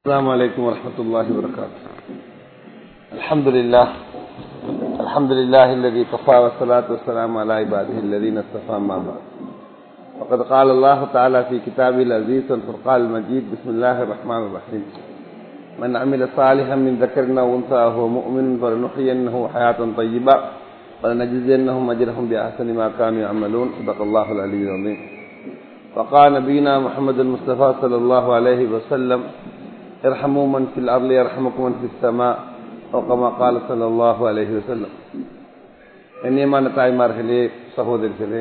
السلام عليكم ورحمة الله وبركاته الحمد لله الحمد لله الذي كفى والصلاة والسلام على عباده الذين اصطفى ما بعد وقد قال الله تعالى في كتابه العزيز والفرقان المجيد بسم الله الرحمن الرحيم من عمل صالحا من ذكر او انثى وهو مؤمن فلنحيينه حياة طيبة ولنجزينهم اجرهم باحسن ما كانوا يعملون صدق الله العلي العظيم وقال نبينا محمد المصطفى صلى الله عليه وسلم ارحموا من في الارض يرحمكم من في السماء وكما قال صلى الله عليه وسلم கண்ணியமான தாய்மார்களே சகோதரிகளே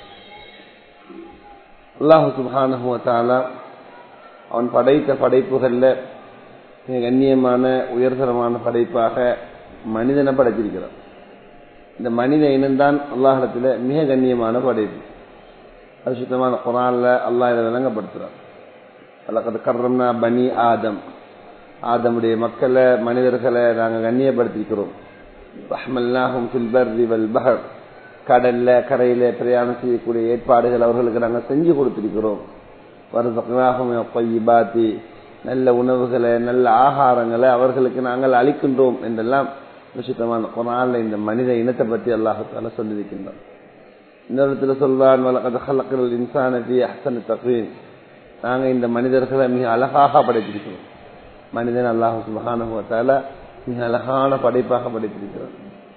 அல்லாஹு சுபானஹு தாலா அவன் படைத்த படைப்புகள்ல மிக கண்ணியமான உயர்தரமான படைப்பாக மனிதனை படைத்திருக்கிறான் இந்த மனித இனம்தான் அல்லாஹிடத்துல மிக கண்ணியமான படைப்பு பரிசுத்தமான குரான்ல அல்லாஹ் இதை விளங்கப்படுத்துறான் அல்லது கர்றம்னா பனி ஆதம் ஆதமுடைய மக்களை மனிதர்களை நாங்கள் கண்ணியப்படுத்திருக்கிறோம் ரஹ்மல்லாஹும் ஃபில்பர்ரி வல் பஹர் கடல்ல கரையில பிரயாணம் செய்யக்கூடிய ஏற்பாடுகள் அவர்களுக்கு நாங்கள் செஞ்சு கொடுத்திருக்கிறோம் வருதம் பையிபாத்தி நல்ல உணவுகளை நல்ல ஆகாரங்களை அவர்களுக்கு நாங்கள் அளிக்கின்றோம் என்றெல்லாம் விஷயத்தமான குரான்ல இந்த மனித இனத்தை பற்றி அல்லாஹால சொல்லியிருக்கின்றோம் இன்னொருத்துல சொல்வான் வழக்கல் இன்சானத்தி அஹசன் தக்வீன் நாங்கள் இந்த மனிதர்களை மிக அழகாக படைத்திருக்கிறோம் மனிதன் அல்லாஹு சுபகானுவத்தால மிக அழகான படைப்பாக படைத்திருக்கிறோம்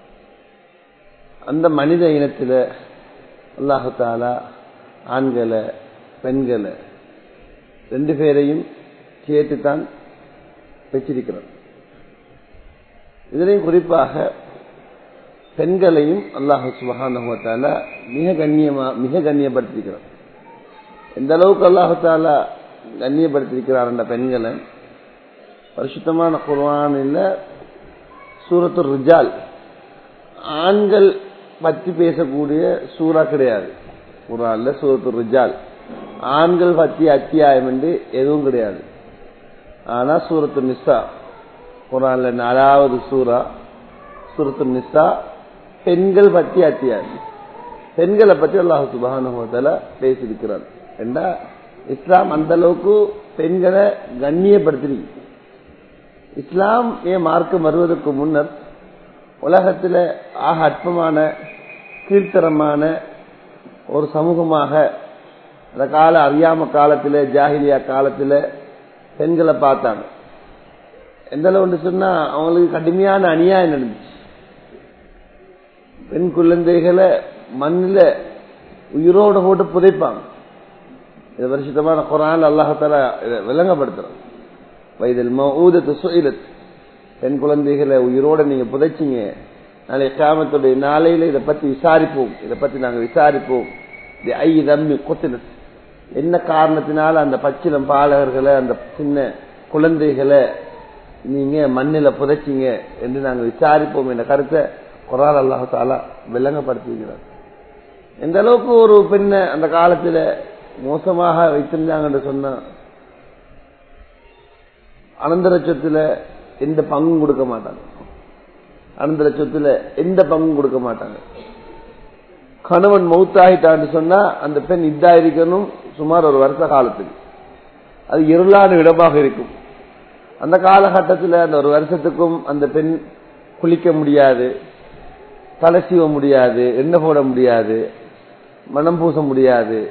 அந்த மனித இனத்தில் அல்லாஹு தாலா ஆண்களை பெண்களை ரெண்டு பேரையும் சேர்த்துத்தான் வச்சிருக்கிறோம் இதனையும் குறிப்பாக பெண்களையும் அல்லாஹு சுபகானுவத்தால மிக கண்ணியமா மிக கண்ணியப்படுத்திருக்கிறோம் எந்த அளவுக்கு அல்லாஹால கண்ணியப்படுத்திருக்கிறார் அந்த பெண்களை பரிசுத்தமான குர்வானில் சூரத்து ரிஜால் ஆண்கள் பற்றி பேசக்கூடிய சூறா கிடையாது குரான்ல சூரத்து ரிஜால் ஆண்கள் பற்றி அத்தியாயம் என்று எதுவும் கிடையாது ஆனா சூரத்து நிசா குரான்ல நாலாவது சூறா சூரத்து நிசா பெண்கள் பற்றி அத்தியாயம் பெண்களை பற்றி அல்லாஹு சுபானுபவத்தில் பேசியிருக்கிறார் என்றா இஸ்லாம் அந்த அளவுக்கு பெண்களை கண்ணியப்படுத்திருக்கு இஸ்லாம் ஏன் மார்க்கம் வருவதற்கு முன்னர் உலகத்தில் ஆக அற்பமான கீழ்த்தரமான ஒரு சமூகமாக அந்த கால அறியாம காலத்தில் ஜாகிலியா காலத்தில் பெண்களை பார்த்தாங்க எந்த அளவுன்னு சொன்னா அவங்களுக்கு கடுமையான அநியாயம் நடந்துச்சு பெண் குழந்தைகளை மண்ணில் உயிரோடு போட்டு புதைப்பாங்க இது வருஷத்தமான குரான் அல்லாஹால விளங்கப்படுத்துறோம் வயதில் ஊதத்து சுயிலத் பெண் குழந்தைகளை உயிரோட நீங்க புதைச்சிங்க நாளை காமத்துடைய நாளையில இதை பத்தி விசாரிப்போம் இதை பத்தி நாங்க விசாரிப்போம் ஐ தம்மி கொத்தினத் என்ன காரணத்தினால அந்த பச்சிலம் பாலகர்களை அந்த சின்ன குழந்தைகளை நீங்க மண்ணில புதைச்சிங்க என்று நாங்க விசாரிப்போம் என்ற கருத்தை குரான் அல்லாஹால விளங்கப்படுத்திக்கிறார் எந்த அளவுக்கு ஒரு பெண்ணை அந்த காலத்துல மோசமாக வைத்திருந்தாங்கன்னு சொன்னா அனந்தர சொத்துல எந்த பங்கும் கொடுக்க மாட்டாங்க அனந்தர சொத்துல எந்த பங்கும் கொடுக்க மாட்டாங்க கணவன் மௌத்தாகிட்டான்னு சொன்னா அந்த பெண் இதா இருக்கணும் சுமார் ஒரு வருஷ காலத்துக்கு அது இருளான இடமாக இருக்கும் அந்த காலகட்டத்தில் அந்த ஒரு வருஷத்துக்கும் அந்த பெண் குளிக்க முடியாது தலை சீவ முடியாது எண்ணெய் போட முடியாது மனம் பூச முடியாது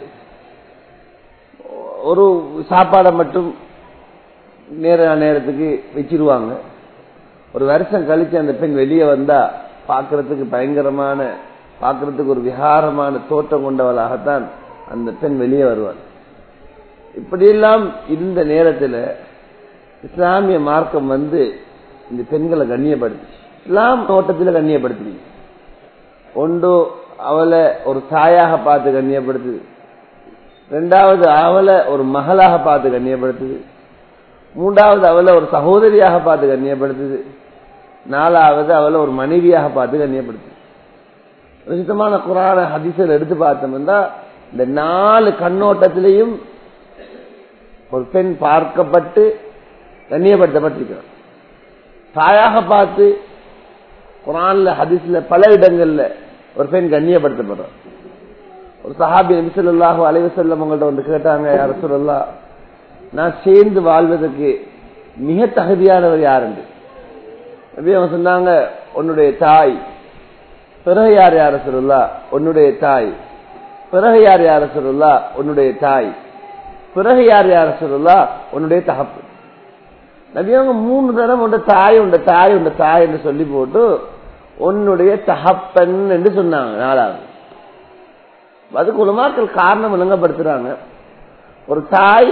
ஒரு சாப்பாடை மட்டும் நேர நேரத்துக்கு வச்சிருவாங்க ஒரு வருஷம் கழிச்சு அந்த பெண் வெளியே வந்தா பாக்குறதுக்கு பயங்கரமான பாக்குறதுக்கு ஒரு விகாரமான தோட்டம் கொண்டவளாகத்தான் அந்த பெண் வெளியே வருவாள் இப்படியெல்லாம் இருந்த நேரத்தில் இஸ்லாமிய மார்க்கம் வந்து இந்த பெண்களை கண்ணியப்படுத்தி இஸ்லாம் தோட்டத்தில் கண்ணியப்படுத்தி ஒன்று அவளை ஒரு தாயாக பார்த்து கண்ணியப்படுத்துது ரெண்டாவது அவளை ஒரு மகளாக பார்த்து கண்ணியப்படுத்துது மூன்றாவது அவளை ஒரு சகோதரியாக பார்த்து கண்ணியப்படுத்துது நாலாவது அவளை ஒரு மனைவியாக பார்த்து கண்ணியப்படுத்துது சுத்தமான குரான ஹதிசல் எடுத்து பார்த்தோம்னா இந்த நாலு கண்ணோட்டத்திலையும் ஒரு பெண் பார்க்கப்பட்டு கண்ணியப்படுத்தப்பட்டிருக்கிறார் தாயாக பார்த்து குரான்ல ஹதீஸ்ல பல இடங்கள்ல ஒரு பெண் கண்ணியப்படுத்தப்படுறார் ஒரு சஹாபி நபிசல்லாஹு அலைவசல்லம் உங்கள்ட்ட வந்து கேட்டாங்க யார சொல்லலாம் நான் சேர்ந்து வாழ்வதற்கு மிக தகுதியானவர் யாருண்டு நபி அவங்க சொன்னாங்க உன்னுடைய தாய் பிறகு யார் யார சொல்லா உன்னுடைய தாய் பிறகு யார் யார சொல்லா உன்னுடைய தாய் பிறகு யார் யார சொல்லா உன்னுடைய தகப்பு நபியவங்க மூணு தரம் உண்ட தாய் உண்ட தாய் உண்ட தாய் என்று சொல்லி போட்டு உன்னுடைய தகப்பன் என்று சொன்னாங்க நாலாவது அதுக்கு உலமாக்கள் காரணம் விளங்கப்படுத்துறாங்க ஒரு தாய்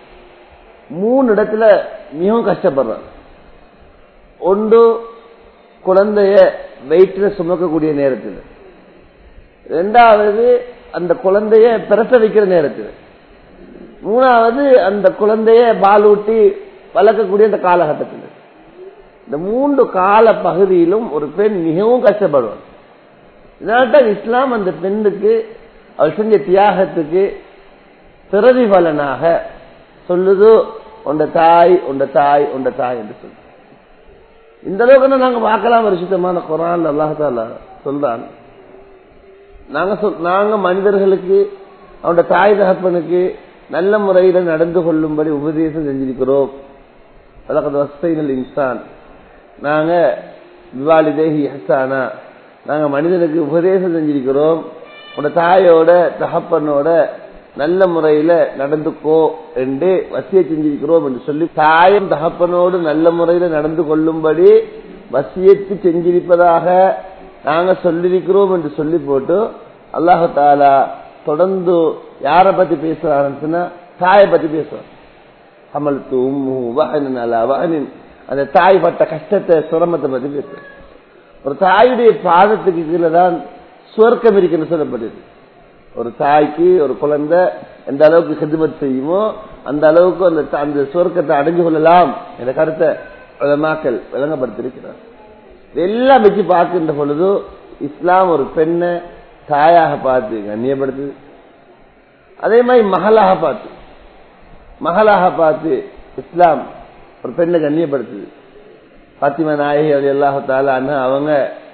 மூணு இடத்துல மிகவும் கஷ்டப்படுறாங்க ஒன்று குழந்தைய வெயிட்ல சுமக்கக்கூடிய நேரத்தில் ரெண்டாவது அந்த குழந்தைய பிரசவிக்கிற நேரத்தில் மூணாவது அந்த குழந்தைய பாலூட்டி வளர்க்கக்கூடிய அந்த காலகட்டத்தில் இந்த மூன்று கால பகுதியிலும் ஒரு பெண் மிகவும் கஷ்டப்படுவார் இதனால்தான் இஸ்லாம் அந்த பெண்ணுக்கு அவள் செஞ்ச தியாகத்துக்கு பிரதிபலனாக சொல்லுது உண்ட தாய் உண்ட தாய் உண்ட தாய் என்று சொல்லு இந்த அளவுக்கு நாங்க பார்க்கலாம் ஒரு சுத்தமான குரான் அல்லாஹால சொல்றான் நாங்க சொல் நாங்க மனிதர்களுக்கு அவனோட தாய் தகப்பனுக்கு நல்ல முறையில நடந்து கொள்ளும்படி உபதேசம் செஞ்சிருக்கிறோம் வழக்கத்து வசைகள் இன்சான் நாங்க விவாலிதேகி ஹசானா நாங்க மனிதனுக்கு உபதேசம் செஞ்சிருக்கிறோம் உன்னோட தாயோட தகப்பனோட நல்ல முறையில நடந்துக்கோ என்று வசிய செஞ்சிருக்கிறோம் என்று சொல்லி தாயும் தகப்பனோடு நல்ல முறையில நடந்து கொள்ளும்படி வசியத்து செஞ்சிருப்பதாக நாங்க சொல்லிருக்கிறோம் என்று சொல்லி போட்டு அல்லாஹு தாலா தொடர்ந்து யார பத்தி பேசுறாருன்னா தாயை பத்தி பேசுறான் அமல்த்து உம்மு வகனின் அலா வகனின் அந்த தாய் பட்ட கஷ்டத்தை சிரமத்தை பத்தி பேசுறான் ஒரு தாயுடைய பாதத்துக்கு கீழே தான் சுவர்க்கம் இருக்குன்னு சொல்லப்படுது ஒரு தாய்க்கு ஒரு குழந்தை எந்த அளவுக்கு ஹிதுமத் செய்யுமோ அந்த அளவுக்கு அந்த அந்த சுவர்க்கத்தை அடைஞ்சு கொள்ளலாம் என்ற கருத்தை மக்கள் விளங்கப்படுத்திருக்கிறார் இதெல்லாம் வச்சு பார்க்கின்ற பொழுது இஸ்லாம் ஒரு பெண்ணை தாயாக பார்த்து கண்ணியப்படுத்துது அதே மாதிரி மகளாக பார்த்து மகளாக பார்த்து இஸ்லாம் ஒரு பெண்ணை கண்ணியப்படுத்துது பாத்திமா நாயகி அது எல்லாத்தால அவங்க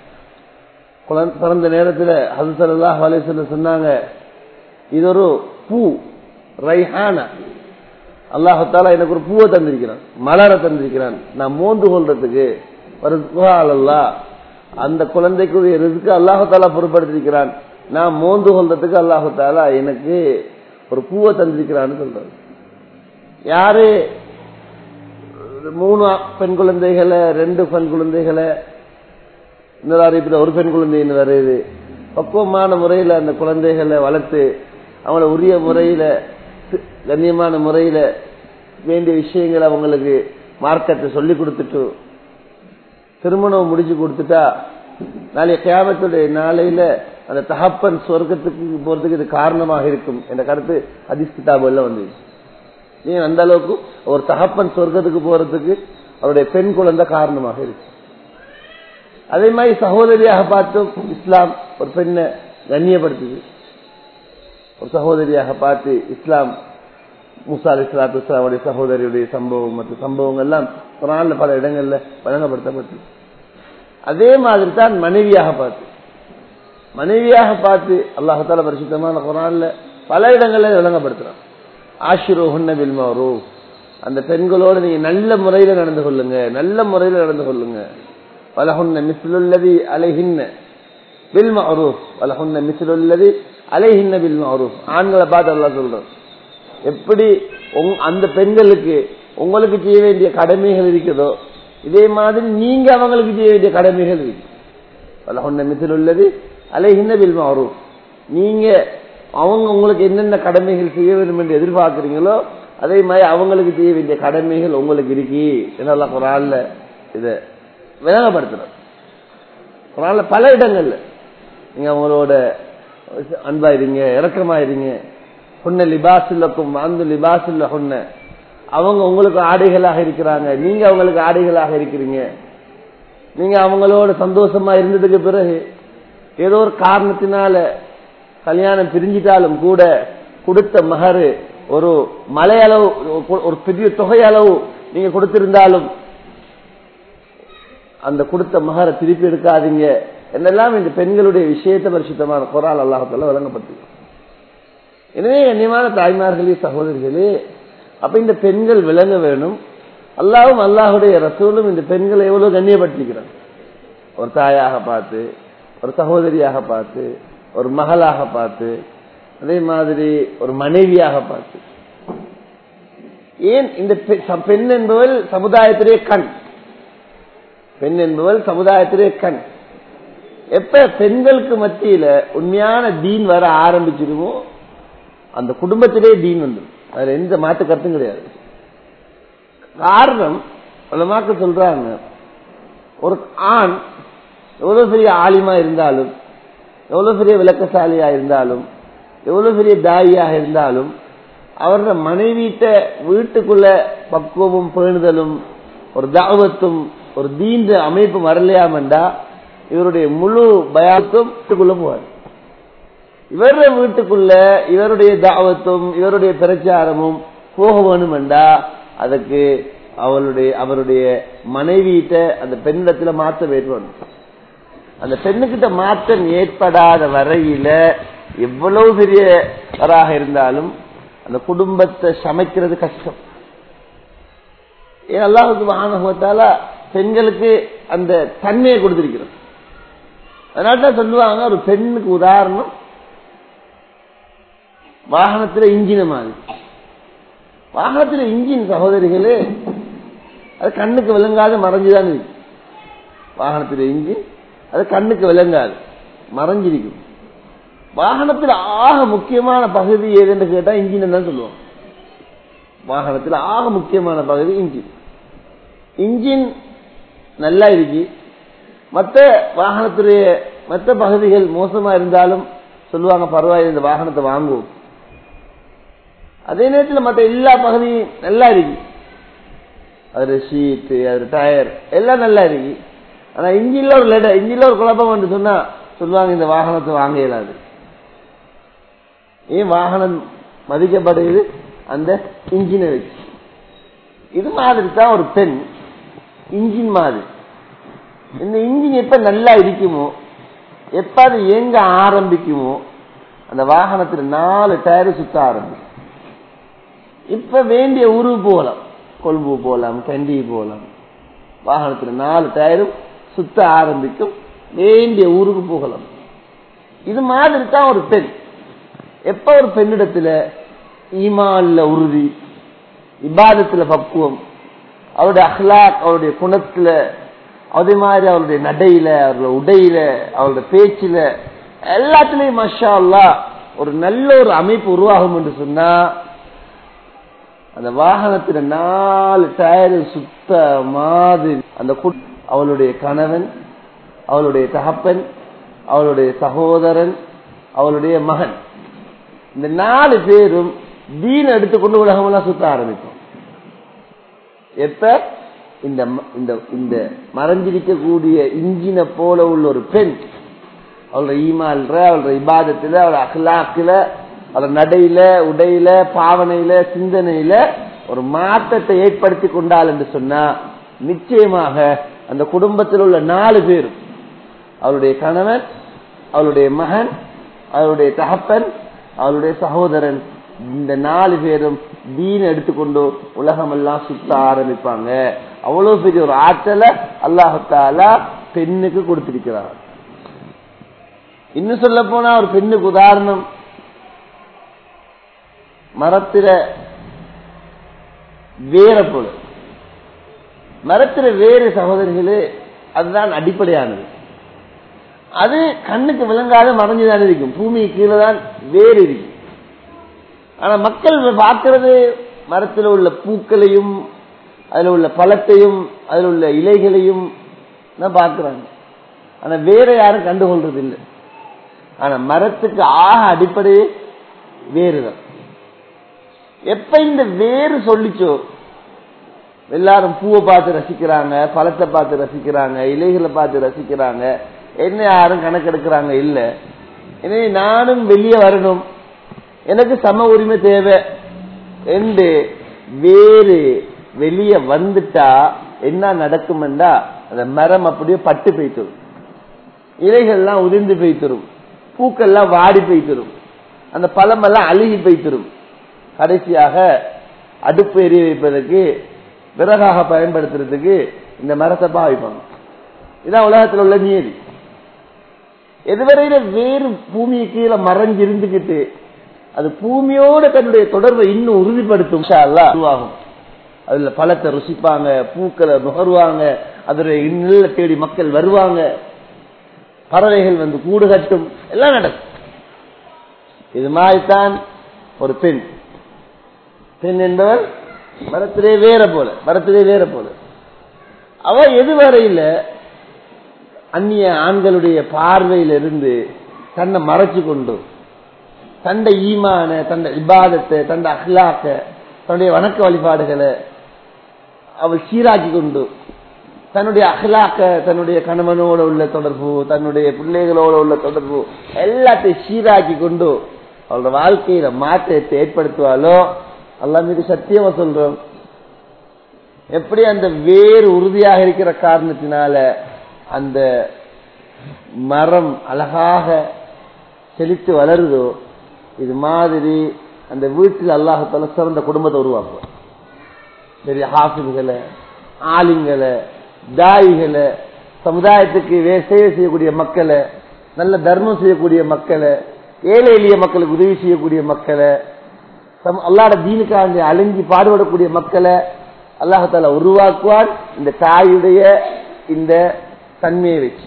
பிறந்த நேரத்தில் ஹசல்லாஹ் வலைசல்ல சொன்னாங்க இது ஒரு பூ ரைஹானா அல்லாஹால எனக்கு ஒரு பூவை தந்திருக்கிறான் மலரை தந்திருக்கிறான் நான் மோந்து கொள்றதுக்கு ஒரு அல்லா அந்த குழந்தைக்குரிய ரிசுக்கு அல்லாஹாலா பொருட்படுத்திருக்கிறான் நான் மோந்து கொள்றதுக்கு அல்லாஹாலா எனக்கு ஒரு பூவை தந்திருக்கிறான்னு சொல்றாரு யாரு மூணு பெண் குழந்தைகளை ரெண்டு பெண் குழந்தைகளை இன்னொரு அறிவிப்பில் ஒரு பெண் குழந்தை இன்னும் வருது பக்குவமான முறையில் அந்த குழந்தைகளை வளர்த்து அவங்கள உரிய முறையில கண்ணியமான முறையில வேண்டிய விஷயங்களை அவங்களுக்கு மார்க்கத்தை சொல்லி கொடுத்துட்டு திருமணம் முடிச்சு கொடுத்துட்டா நாளைய கேமத்துடைய நாளையில அந்த தகப்பன் சொர்க்கத்துக்கு போறதுக்கு இது காரணமாக இருக்கும் என்ற கருத்து அதிஸ் கிதாபுல வந்து நீங்க அந்த அளவுக்கு ஒரு தகப்பன் சொர்க்கத்துக்கு போறதுக்கு அவருடைய பெண் குழந்தை காரணமாக இருக்கு அதே மாதிரி சகோதரியாக பார்த்தும் இஸ்லாம் ஒரு பெண்ணை கண்ணியப்படுத்துது ஒரு சகோதரியாக பார்த்து இஸ்லாம் முசா அலி இஸ்லாத்து இஸ்லாமுடைய சகோதரியுடைய சம்பவம் மற்ற சம்பவங்கள் எல்லாம் குரான்ல பல இடங்கள்ல வழங்கப்படுத்தப்பட்டு அதே மாதிரி தான் மனைவியாக பார்த்து மனைவியாக பார்த்து அல்லாஹால பரிசுத்தமான குரான்ல பல இடங்கள்ல விளங்கப்படுத்துறான் ஆஷிரோஹுன்ன பில்மாரோ அந்த பெண்களோடு நீங்க நல்ல முறையில நடந்து கொள்ளுங்க நல்ல முறையில நடந்து கொள்ளுங்க வலஹுன்ன மிஸ்லுல்லதி அலைஹின்ன பில் மஅரூஃப் வலஹுன்ன மிஸ்லுல்லதி அலைஹின்ன பில் மஅரூஃப் ஆண்களை பார்த்து அல்லாஹ் சொல்றான் எப்படி அந்த பெண்களுக்கு உங்களுக்கு செய்ய வேண்டிய கடமைகள் இருக்குதோ இதே மாதிரி நீங்க அவங்களுக்கு செய்ய வேண்டிய கடமைகள் இருக்கு வலஹுன்ன மிஸ்லுல்லதி அலைஹின்ன பில் மஅரூஃப் நீங்க அவங்க உங்களுக்கு என்னென்ன கடமைகள் செய்ய வேண்டும் என்று எதிர்பார்க்கிறீங்களோ அதே மாதிரி அவங்களுக்கு செய்ய வேண்டிய கடமைகள் உங்களுக்கு இருக்கு என்னெல்லாம் குரான்ல இதை விளங்கப்படுத்துறோம் குரான்ல பல இடங்கள்ல நீங்க அவங்களோட அன்பாயிருங்க இறக்கமாயிருங்க ஹுன்ன லிபாசுல்லக்கும் வாழ்ந்து லிபாசுல்ல ஹுன்ன அவங்க உங்களுக்கு ஆடைகளாக இருக்கிறாங்க நீங்க அவங்களுக்கு ஆடைகளாக இருக்கிறீங்க நீங்க அவங்களோட சந்தோஷமா இருந்ததுக்கு பிறகு ஏதோ ஒரு காரணத்தினால கல்யாணம் பிரிஞ்சிட்டாலும் கூட கொடுத்த மகரு ஒரு மலையளவு ஒரு பெரிய தொகையளவு நீங்க கொடுத்திருந்தாலும் அந்த கொடுத்த மகரை திருப்பி எடுக்காதீங்க என்னெல்லாம் இந்த பெண்களுடைய விஷயத்தை பரிசுத்தமான குரால் அல்லாஹத்தால வழங்கப்பட்டு எனவே கண்ணியமான தாய்மார்களே சகோதரிகளே அப்ப இந்த பெண்கள் விளங்க வேணும் அல்லாவும் அல்லாஹுடைய ரசூலும் இந்த பெண்களை எவ்வளவு கண்ணியப்படுத்திக்கிறாங்க ஒரு தாயாக பார்த்து ஒரு சகோதரியாக பார்த்து ஒரு மகளாக பார்த்து அதே மாதிரி ஒரு மனைவியாக பார்த்து ஏன் இந்த பெண் என்பவள் சமுதாயத்திலே கண் பெண் என்பவள் சமுதாயத்திலே கண் எப்ப பெண்களுக்கு மத்தியில உண்மையான தீன் வர ஆரம்பிச்சிருமோ அந்த குடும்பத்திலே தீன் வந்துடும் அதுல எந்த மாற்று கருத்தும் கிடையாது காரணம் உலமாக்க சொல்றாங்க ஒரு ஆண் எவ்வளவு பெரிய ஆலிமா இருந்தாலும் எவ்வளவு பெரிய விளக்கசாலியா இருந்தாலும் எவ்வளவு பெரிய தாயியாக இருந்தாலும் அவரோட மனைவிட்ட வீட்டுக்குள்ள பக்குவமும் பேணுதலும் ஒரு தாவத்தும் ஒரு தீன்ற அமைப்பு வரலையாமண்டா இவருடைய முழு பயாத்தும் வீட்டுக்குள்ள போவார் இவருடைய வீட்டுக்குள்ள இவருடைய தாவத்தும் இவருடைய பிரச்சாரமும் போக வேணுமெண்டா அதுக்கு அவளுடைய அவருடைய மனைவியிட்ட அந்த பெண்ணிடத்துல மாற்றம் ஏற்படும் அந்த பெண்ணுக்கிட்ட மாற்றம் ஏற்படாத வரையில எவ்வளவு பெரியவராக இருந்தாலும் அந்த குடும்பத்தை சமைக்கிறது கஷ்டம் ஏன் அல்லாஹுக்கு வாகனத்தால பெண்களுக்கு அந்த தன்மையை கொடுத்திருக்கிறோம் அதனால சொல்லுவாங்க ஒரு பெண்ணுக்கு உதாரணம் வாகனத்துல இன்ஜின மாதிரி வாகனத்துல இன்ஜின் சகோதரிகளே அது கண்ணுக்கு விளங்காத மறைஞ்சுதான் இருக்கு வாகனத்துல இன்ஜின் அது கண்ணுக்கு விளங்காது மறைஞ்சிருக்கும் வாகனத்தில் ஆக முக்கியமான பகுதி எதுன்னு கேட்டா இன்ஜின் தான் சொல்லுவோம் வாகனத்தில் ஆக முக்கியமான பகுதி இன்ஜின் இன்ஜின் நல்லா இருக்கு மற்ற வாகனத்துடைய மற்ற பகுதிகள் மோசமா இருந்தாலும் சொல்லுவாங்க பரவாயில்ல இந்த வாகனத்தை வாங்குவோம் அதே நேரத்தில் மற்ற எல்லா பகுதியும் நல்லா இருக்கு அது ஷீட்டு அது டயர் எல்லாம் நல்லா இருக்கு ஆனா இன்ஜின்ல ஒரு லெட இன்ஜின்ல ஒரு குழப்பம் வந்து சொன்னா சொல்லுவாங்க இந்த வாகனத்தை வாங்க இயலாது ஏன் வாகனம் மதிக்கப்படுகிறது அந்த இன்ஜினை வச்சு இது மாதிரி தான் ஒரு பெண் இன்ஜின் மாதிரி இந்த இன்ஜின் எப்ப நல்லா இருக்குமோ எப்ப அது எங்க ஆரம்பிக்குமோ அந்த வாகனத்துல நாலு டயர் சுத்த ஆரம்பிக்கும் இப்ப வேண்டிய உருவு போகலாம் கொழும்பு போகலாம் கண்டி போகலாம் வாகனத்துல நாலு டயரும் சுத்த ஆரம்பிக்கும் வேண்டிய ஊருக்கு போகலாம் இது மாதிரி தான் ஒரு பெண் எப்ப ஒரு பெண்ணிடத்துல ஈமான்ல உறுதி இபாதத்துல பக்குவம் அவருடைய அஹ்லாக் அவருடைய குணத்துல அதே மாதிரி அவருடைய நடையில அவருடைய உடையில அவருடைய பேச்சில எல்லாத்துலயும் மஷா அல்லா ஒரு நல்ல ஒரு அமைப்பு உருவாகும் என்று சொன்னா அந்த வாகனத்துல நாலு டயரு சுத்த மாதிரி அந்த அவளுடைய கணவன் அவளுடைய தகப்பன் அவளுடைய சகோதரன் அவளுடைய மகன் இந்த நாலு பேரும் தீன் எடுத்துக்கொண்டு உலகமெல்லாம் சுத்த ஆரம்பிக்கும் எப்ப இந்த இந்த இந்த மறைஞ்சிருக்கக்கூடிய இன்ஜினை போல உள்ள ஒரு பெண் அவளோட ஈமால்ற அவளோட இபாதத்துல அவளோட அஹ்லாக்குல அவளோட நடையில உடையில பாவனையில சிந்தனையில ஒரு மாற்றத்தை ஏற்படுத்தி கொண்டாள் என்று சொன்னா நிச்சயமாக அந்த குடும்பத்தில் உள்ள நாலு பேரும் அவளுடைய கணவன் அவளுடைய மகன் அவளுடைய தகப்பன் அவளுடைய சகோதரன் இந்த நாலு பேரும் தீன் எடுத்துக்கொண்டு உலகமெல்லாம் சுத்த ஆரம்பிப்பாங்க அவ்வளவு பெரிய ஒரு ஆற்றலை அல்லாஹால பெண்ணுக்கு கொடுத்திருக்கிறார் இன்னும் சொல்ல போனா ஒரு பெண்ணுக்கு உதாரணம் மரத்தில வேற போல மரத்தில வேறு சகோதரிகளே அதுதான் அடிப்படையானது அது கண்ணுக்கு விளங்காத மறைஞ்சுதான் இருக்கும் பூமி கீழே தான் வேறு இருக்கு ஆனா மக்கள் பார்க்கிறது மரத்தில் உள்ள பூக்களையும் அதுல உள்ள பழத்தையும் அதுல உள்ள இலைகளையும் தான் பார்க்கிறாங்க ஆனா வேற யாரும் கண்டுகொள்றது இல்லை ஆனா மரத்துக்கு ஆக அடிப்படையே வேறுதான் எப்ப இந்த வேறு சொல்லிச்சோ எல்லாரும் பூவை பார்த்து ரசிக்கிறாங்க பழத்தை பார்த்து ரசிக்கிறாங்க இலைகளை பார்த்து ரசிக்கிறாங்க என்ன யாரும் கணக்கெடுக்கிறாங்க இல்ல எனவே நானும் வெளியே வரணும் எனக்கு சம உரிமை தேவை என்று வேறு வெளியே வந்துட்டா என்ன நடக்கும்டா அந்த மரம் அப்படியே பட்டு பெய்த்துரும் இலைகள்லாம் உதிர்ந்து பெய்த்துரும் பூக்கள்லாம் வாடி பெய்த்துரும் அந்த பழமெல்லாம் அழுகி பெய்த்துரும் கடைசியாக அடுப்பு எரிய வைப்பதற்கு விறகாக பயன்படுத்துறதுக்கு இந்த மரத்தை பாவிப்பாங்க இதான் உலகத்தில் உள்ள நியதி எதுவரையில வேறு பூமியை கீழே மறைஞ்சு இருந்துகிட்டு அது பூமியோட தன்னுடைய தொடர்பை இன்னும் உறுதிப்படுத்தும் உருவாகும் அதுல பழத்தை ருசிப்பாங்க பூக்களை நுகர்வாங்க அதோட இன்னும் தேடி மக்கள் வருவாங்க பறவைகள் வந்து கூடு கட்டும் எல்லாம் நடக்கும் இது மாதிரிதான் ஒரு பெண் பெண் என்பவர் மரத்திலே வேற போல மரத்திலே வேற போல அவ எதுவரையில அந்நிய ஆண்களுடைய பார்வையிலிருந்து தன்னை மறைச்சு கொண்டு தண்டை ஈமான தண்டை இபாதத்தை தண்டை அஹ்லாக்க தன்னுடைய வணக்க வழிபாடுகளை அவள் சீராக்கி கொண்டு தன்னுடைய அகலாக்க தன்னுடைய கணவனோட உள்ள தொடர்பு தன்னுடைய பிள்ளைகளோட உள்ள தொடர்பு எல்லாத்தையும் சீராக்கி கொண்டு அவளோட வாழ்க்கையில மாற்றத்தை ஏற்படுத்துவாளோ அல்ல மீது சத்தியமா சொல்றோம் எப்படி அந்த வேறு உறுதியாக இருக்கிற காரணத்தினால அந்த மரம் அழகாக செழித்து வளருதோ இது மாதிரி அந்த வீட்டில் அல்லாஹத்தால சிறந்த குடும்பத்தை உருவாக்குவோம் பெரிய ஹாஃபில்களை ஆலிங்களை தாயிகளை சமுதாயத்துக்கு சேவை செய்யக்கூடிய மக்களை நல்ல தர்மம் செய்யக்கூடிய மக்களை ஏழை எளிய மக்களுக்கு உதவி செய்யக்கூடிய மக்களை அல்லாட தீனுக்காக அழிஞ்சி பாடுபடக்கூடிய மக்களை அல்லாஹால உருவாக்குவான் இந்த தாயுடைய இந்த தன்மையை வச்சு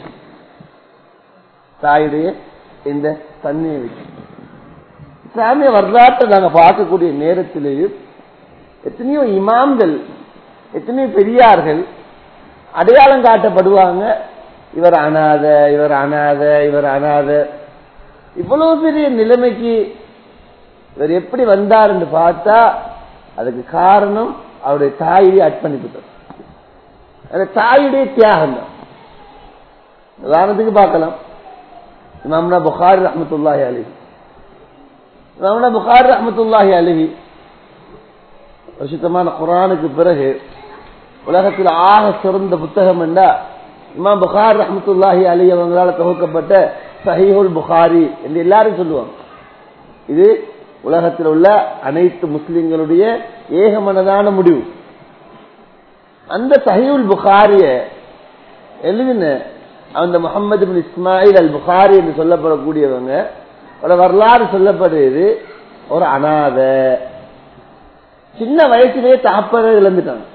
தாயுடைய இந்த தன்மையை வச்சு இஸ்லாமிய வரலாற்றை நாங்க பார்க்கக்கூடிய நேரத்திலேயும் எத்தனையோ இமாம்கள் எத்தனையோ பெரியார்கள் அடையாளம் காட்டப்படுவாங்க இவர் அனாத இவர் அனாத இவர் அனாத இவ்வளவு பெரிய நிலைமைக்கு இவர் எப்படி வந்தார் என்று பார்த்தா அதுக்கு காரணம் அவருடைய தாயுடைய அர்ப்பணிப்பு அந்த தாயுடைய தியாகம் தான் உதாரணத்துக்கு பார்க்கலாம் இமாம்னா புகாரி ரஹமத்துல்லாஹி அலிஹி இமாம்னா புகாரி ரஹமத்துல்லாஹி அலிஹி வருஷத்தமான குரானுக்கு பிறகு உலகத்தில் ஆக சிறந்த புத்தகம் என்றா இமாம் புகார் ரஹமத்துல்லாஹி அலி அவங்களால் தொகுக்கப்பட்ட சஹீஹுல் புகாரி என்று எல்லாரும் சொல்லுவாங்க இது உலகத்தில் உள்ள அனைத்து முஸ்லிம்களுடைய ஏகமனதான முடிவு அந்த சஹீவுல் புகாரிய எழுதின அந்த முகமது பின் இஸ்மாயில் அல் புகாரி என்று சொல்லப்படக்கூடியவங்க வரலாறு சொல்லப்படுது ஒரு அனாத சின்ன வயசுலேயே தாப்பரை இழந்துட்டாங்க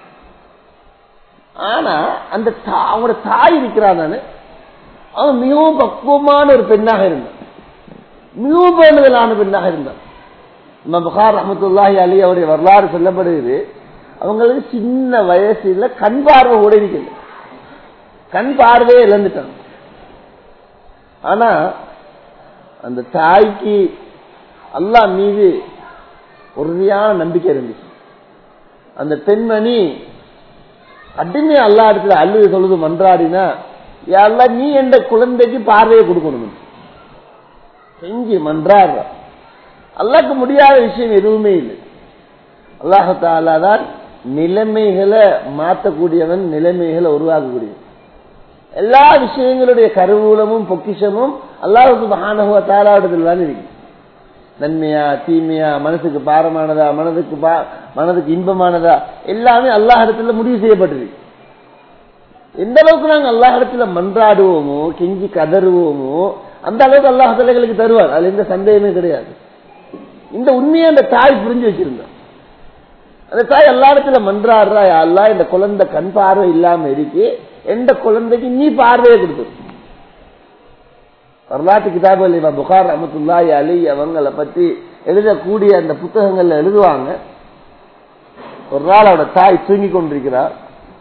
ஆனா அந்த அவங்களோட தாய் இருக்கிறான் அவன் மிகவும் பக்குவமான ஒரு பெண்ணாக இருந்தான் மிகவும் பேணுதலான பெண்ணாக இருந்தான் நம்ம புகார் ரஹமத்துல்லாஹி அலி அவருடைய வரலாறு சொல்லப்படுகிறது அவங்களுக்கு சின்ன வயசுல கண் பார்வை கூட இருக்கல கண் பார்வையே இழந்துட்டாங்க ஆனா அந்த தாய்க்கு அல்லா மீது உறுதியான நம்பிக்கை இருந்துச்சு அந்த பெண்மணி கடுமையா அல்லா இடத்துல அழுது சொல்லுது மன்றாடினா யாரெல்லாம் நீ எந்த குழந்தைக்கு பார்வையை கொடுக்கணும் செஞ்சு மன்றாடுற அல்லாக்கு முடியாத விஷயம் எதுவுமே இல்லை அல்லாஹாலா தான் நிலைமைகளை மாற்றக்கூடியவன் நிலைமைகளை உருவாக்கக்கூடியவன் எல்லா விஷயங்களுடைய கருவூலமும் பொக்கிஷமும் அல்லாஹுக்கு மகானகுவத்தாலாவிடத்தில் தான் இருக்கு நன்மையா தீமையா மனசுக்கு பாரமானதா மனதுக்கு மனதுக்கு இன்பமானதா எல்லாமே அல்லாஹ் இடத்துல முடிவு செய்யப்பட்டிருக்கு எந்த அளவுக்கு நாங்க அல்லாஹ் இடத்துல மன்றாடுவோமோ கெஞ்சி கதறுவோமோ அந்த அளவுக்கு அல்லாஹ் தலைகளுக்கு தருவார் அதுல எந்த சந்தேகமே கிடையாது இந்த உண்மையை அந்த தாய் புரிஞ்சு வச்சிருந்தா அந்த தாய் எல்லா இடத்துல மன்றாடுறா அல்லா இந்த குழந்தை கண் பார்வை இல்லாம இருக்கு எந்த குழந்தைக்கு நீ பார்வையை கொடுத்துரு வரலாற்று கிதாபுகள் இவன் புகார் அமத்துல்லாய் அலி அவங்களை பத்தி எழுதக்கூடிய அந்த புத்தகங்கள்ல எழுதுவாங்க ஒரு நாள் அவட தாய் தூங்கி கொண்டிருக்கிறார்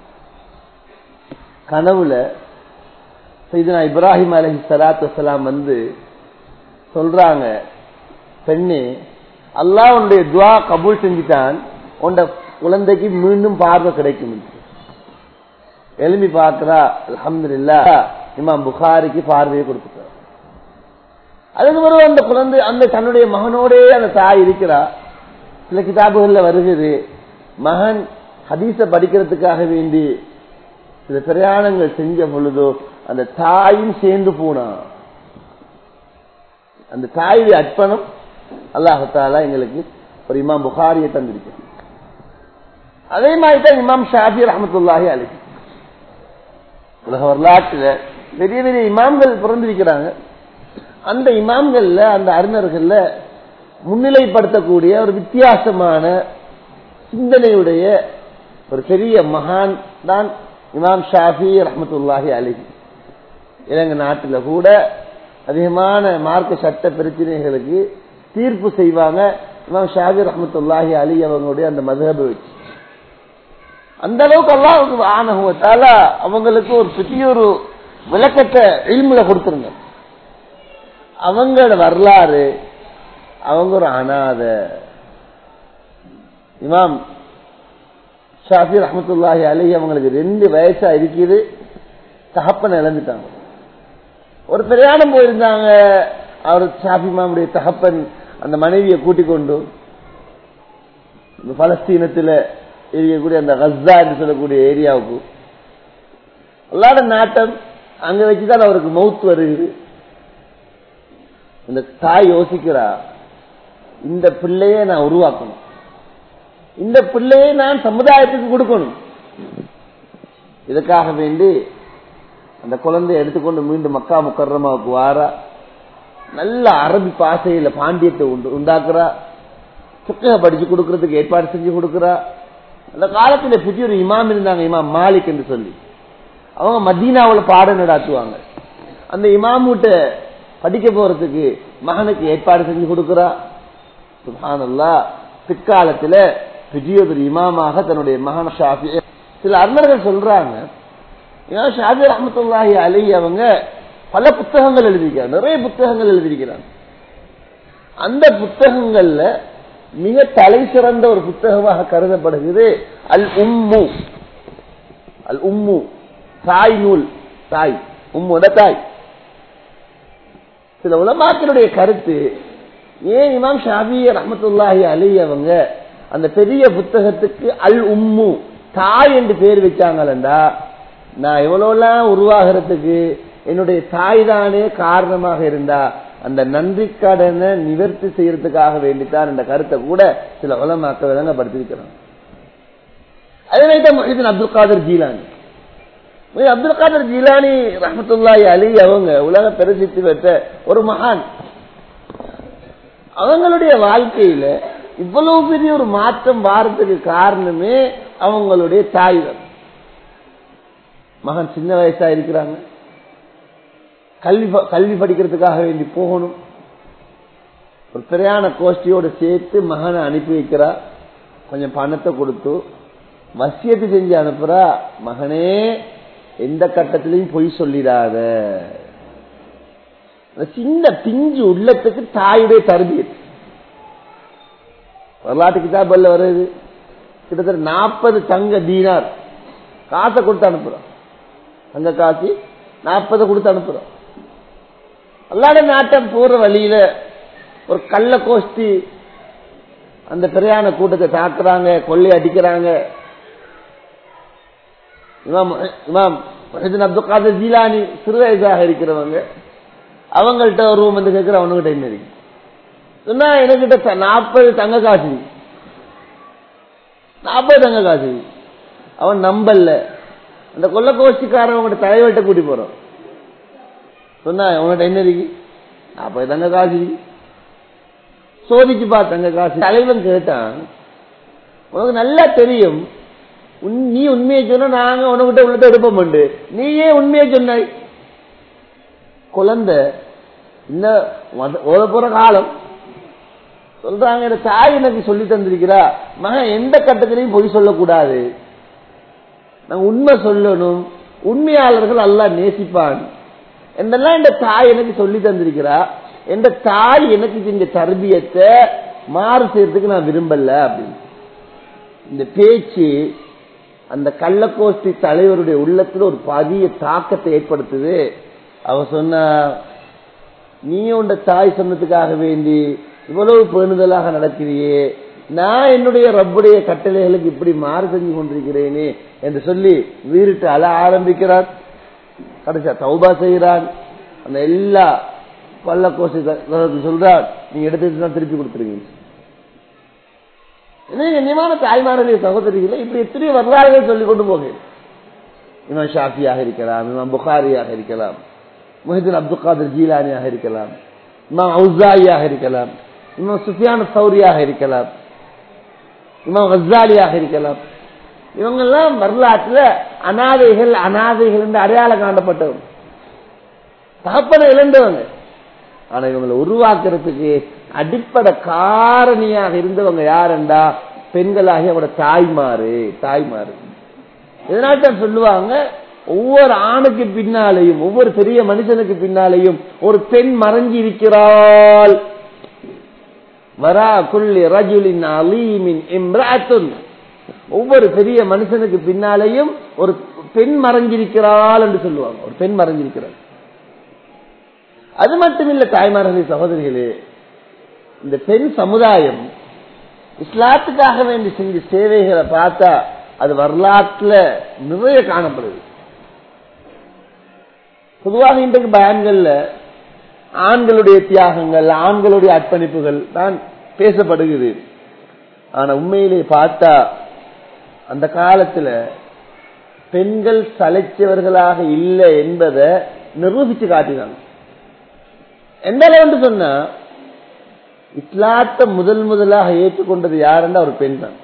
கனவுல செய்தனா இப்ராஹிம் அலஹி சலாத்து வலாம் வந்து சொல்றாங்க பெண்ணே அல்லாஹ் உன்னுடைய துவா கபூல் செஞ்சுட்டான் உண்ட குழந்தைக்கு மீண்டும் பார்வை கிடைக்கும் எழுப்பி பார்க்கிறா அலமது இல்லா இமாம் புகாரிக்கு பார்வையை கொடுத்துட்டார் அதுக்கு பிறகு அந்த குழந்தை அந்த தன்னுடைய மகனோடே அந்த தாய் இருக்கிறா சில கிதாபுகள்ல வருகிறது மகன் ஹதீச படிக்கிறதுக்காக வேண்டி சில பிரயாணங்கள் செஞ்ச பொழுதோ அந்த தாயும் சேர்ந்து போனா அந்த தாயுடைய அர்ப்பணம் அல்லாஹாலா எங்களுக்கு ஒரு இமாம் புகாரியை தந்திருக்கு அதே மாதிரி தான் இமாம் ஷாஃபி ரஹமத்துல்லாஹி அலி உலக வரலாற்றுல பெரிய பெரிய இமாம்கள் பிறந்திருக்கிறாங்க அந்த இமாம்கள்ல அந்த அறிஞர்கள்ல முன்னிலைப்படுத்தக்கூடிய ஒரு வித்தியாசமான சிந்தனையுடைய ஒரு பெரிய மகான் தான் இமாம் ஷாஃபி ரஹமத்துல்லாஹி அலி இலங்கை நாட்டில் கூட அதிகமான மார்க்க சட்ட பிரச்சனைகளுக்கு தீர்ப்பு செய்வாங்க இமாம் ஷாஃபி ரஹமத்துல்லாஹி அலி அவங்களுடைய அந்த மதுஹபை வச்சு அந்த அளவுக்கு அல்லாவுக்கு ஆனகுவத்தால அவங்களுக்கு ஒரு பெரிய ஒரு விளக்கத்தை இல்முல கொடுத்துருங்க அவங்களோட வரலாறு அவங்க ஒரு அனாத இமாம் ஷாஃபி ரஹமத்துல்லாஹி அலி அவங்களுக்கு ரெண்டு வயசா இருக்குது தகப்பன் இழந்துட்டாங்க ஒரு பிரயாணம் போயிருந்தாங்க அவர் ஷாஃபி மாமுடைய தகப்பன் அந்த மனைவியை கூட்டிக் கொண்டு பலஸ்தீனத்தில் இருக்கக்கூடிய அந்த கஸ்ஸா என்று சொல்லக்கூடிய ஏரியாவுக்கு அல்லாத நாட்டம் அங்க வச்சுதான் அவருக்கு மவுத் வருகிறது இந்த தாய் யோசிக்கிறா இந்த பிள்ளைய நான் உருவாக்கணும் இந்த பிள்ளையை நான் சமுதாயத்துக்கு கொடுக்கணும் இதுக்காக வேண்டி அந்த குழந்தைய எடுத்துக்கொண்டு மீண்டும் மக்கா முக்கரமாவுக்கு வாரா நல்ல அரபி பாசையில பாண்டியத்தை உண்டு உண்டாக்குறா சுக்கக படிச்சு கொடுக்கறதுக்கு ஏற்பாடு செஞ்சு கொடுக்குறா அந்த காலத்துல பெரிய ஒரு இமாம் இருந்தாங்க இமாம் மாலிக் என்று சொல்லி அவங்க மதீனாவில் பாடம் நடாத்துவாங்க அந்த இமாமூட்ட படிக்க போறதுக்கு மகனுக்கு ஏற்பாடு செஞ்சு கொடுக்கிறா சுபானல்லா பிற்காலத்துல பெரிய ஒரு இமாமாக தன்னுடைய மகன் ஷாஃபி சில அறிஞர்கள் சொல்றாங்க ஷாஃபி ரஹமத்துல்லாஹி அலி அவங்க பல புத்தகங்கள் எழுதியிருக்கிறாங்க நிறைய புத்தகங்கள் எழுதியிருக்கிறாங்க அந்த புத்தகங்கள்ல மிக தலை சிறந்த ஒரு புத்தகமாக கருதப்படுகிறது அல் உம்மு அல் உம்மு தாய் நூல் தாய் உம்மோட தாய் சில உலமாக்களுடைய கருத்து ஏன் இமாம் ஷாபி ரஹமத்துல்லாஹி அலி அவங்க அந்த பெரிய புத்தகத்துக்கு அல் உம்மு தாய் என்று பேர் வச்சாங்களா நான் எவ்வளவுலாம் உருவாகிறதுக்கு என்னுடைய தாய் தானே காரணமாக இருந்தா அந்த நன்றி கடனை நிவர்த்தி செய்யறதுக்காக வேண்டித்தான் இந்த கருத்தை கூட சில உலமாக்க விளங்கப்படுத்திருக்கிறாங்க அதே தான் அப்துல் காதர் ஜீலானி அப்துல் காதர் ஜீலானி ரஹமத்துல்லாஹி அலி அவங்க உலக பிரசித்தி பெற்ற ஒரு மகான் அவங்களுடைய வாழ்க்கையில இவ்வளவு பெரிய ஒரு மாற்றம் வாரத்துக்கு காரணமே அவங்களுடைய தாய் தான் மகன் சின்ன வயசா இருக்கிறாங்க கல்வி கல்வி படிக்கிறதுக்காக வேண்டி போகணும் ஒரு பிரயாண கோஷ்டியோடு சேர்த்து மகனை அனுப்பி வைக்கிறா கொஞ்சம் பணத்தை கொடுத்து வசியத்தை செஞ்சு அனுப்புறா மகனே எந்த கட்டத்திலையும் பொய் சொல்லிடாத சின்ன பிஞ்சு உள்ளத்துக்கு தாயுடைய தருபியத் வரலாற்று கிதாபல்ல வருது கிட்டத்தட்ட நாற்பது தங்க தீனார் காசை கொடுத்து அனுப்புறோம் தங்க காசு நாற்பது கொடுத்து அனுப்புறோம் அல்லாட நாட்டம் போற வழியில ஒரு கள்ள கோஷ்டி அந்த பிரயாண கூட்டத்தை தாக்குறாங்க கொள்ளை அடிக்கிறாங்க இமாம் இமாம் அப்துல் காதர் ஜீலானி சிறு வயசாக இருக்கிறவங்க அவங்கள்ட்ட ஒரு ரூம் வந்து கேட்கிற அவனுகிட்ட என்ன இருக்கு சொன்னா என்கிட்ட நாற்பது தங்க காசு நாற்பது தங்க காசு அவன் நம்பல்ல அந்த கொள்ள கோஷ்டிக்காரன் தலைவர்கிட்ட கூட்டி போறோம் சொன்னா உன்கிட்ட என்ன இருக்கு நாற்பது தங்க காசு சோதிச்சு பார்த்தங்க காசு தலைவன் கேட்டான் உனக்கு நல்லா தெரியும் நீ உண்மையை சொன்ன நாங்க உனக்கிட்ட உள்ளத எடுப்போம் உண்டு நீ ஏன் உண்மையை சொன்னாய் குழந்தை இன்னும் ஓத போற காலம் சொல்றாங்க இந்த தாய் எனக்கு சொல்லி தந்திருக்கிறா மகன் எந்த கட்டத்திலையும் பொய் சொல்லக்கூடாது நாங்க உண்மை சொல்லணும் உண்மையாளர்கள் அல்லா நேசிப்பான் என்றெல்லாம் இந்த தாய் எனக்கு சொல்லி தந்திருக்கிறா எந்த தாய் எனக்கு செஞ்ச தர்பியத்தை மாறு செய்யறதுக்கு நான் விரும்பல அப்படின்னு இந்த பேச்சு அந்த கள்ளக்கோஷ்டி தலைவருடைய உள்ளத்துல ஒரு பதிய தாக்கத்தை ஏற்படுத்துது அவ சொன்ன நீ உண்ட தாய் சொன்னதுக்காக வேண்டி இவ்வளவு பேணுதலாக நடக்கிறியே நான் என்னுடைய ரப்புடைய கட்டளைகளுக்கு இப்படி மாறு செஞ்சு கொண்டிருக்கிறேனே என்று சொல்லி வீரிட்டு அழ ஆரம்பிக்கிறார் கடைசியா தௌபா செய்கிறான் அந்த எல்லா பள்ளக்கோசை சொல்றார் நீங்க எடுத்துட்டு தான் திருப்பி கொடுத்துருங்க கண்ணியமான தாய்மார்களே சகோதரிகளை இப்படி எத்தனையோ வரலாறுகள் சொல்லிக் கொண்டு போகிறேன் இமாம் ஷாஃபியாக இருக்கலாம் இமாம் புகாரியாக இருக்கலாம் முஹிதீன் அப்துல் காதர் ஜீலானியாக இருக்கலாம் இமாம் அவுசாயியாக இருக்கலாம் இமாம் சுஃபியான் சௌரியாக இருக்கலாம் இமாம் ஹசாலியாக இருக்கலாம் இவங்கெல்லாம் வரலாற்றுல அனாதைகள் அனாதைகள் என்று அடையாளம் காணப்பட்டவங்க தகப்பனை இழந்தவங்க ஆனா இவங்களை உருவாக்குறதுக்கு அடிப்படை காரணியாக இருந்தவங்க யாருண்டா பெண்களாகி அவங்களோட தாய்மாறு தாய்மாறு இதனால தான் சொல்லுவாங்க ஒவ்வொரு ஆணுக்கு பின்னாலேயும் ஒவ்வொரு பெரிய மனுஷனுக்கு பின்னாலேயும் ஒரு பெண் மறைஞ்சி இருக்கிறாள் வரா குள்ளி ரஜுலின் அலீமின் இம்ராத்துன் ஒவ்வொரு பெரிய மனுஷனுக்கு பின்னாலேயும் ஒரு பெண் மறைஞ்சிருக்கிறாள் என்று சொல்லுவாங்க ஒரு பெண் மறைஞ்சிருக்கிறாள் அது மட்டுமில்ல தாய்மார்களே சகோதரிகளே இந்த பெண் சமுதாயம் இஸ்லாத்துக்காக வேண்டி செஞ்ச சேவைகளை பார்த்தா அது வரலாற்றுல நிறைய காணப்படுது பொதுவாக இன்றைக்கு பயன்கள்ல ஆண்களுடைய தியாகங்கள் ஆண்களுடைய அர்ப்பணிப்புகள் தான் பேசப்படுகிறது ஆனா உண்மையிலே பார்த்தா அந்த காலத்துல பெண்கள் சளைச்சவர்களாக இல்லை என்பதை நிரூபிச்சு காட்டினாங்க எந்த அளவுன்னு சொன்னா இஸ்லாத்தை முதல் முதலாக ஏற்றுக்கொண்டது யாருன்னா ஒரு பெண் தான்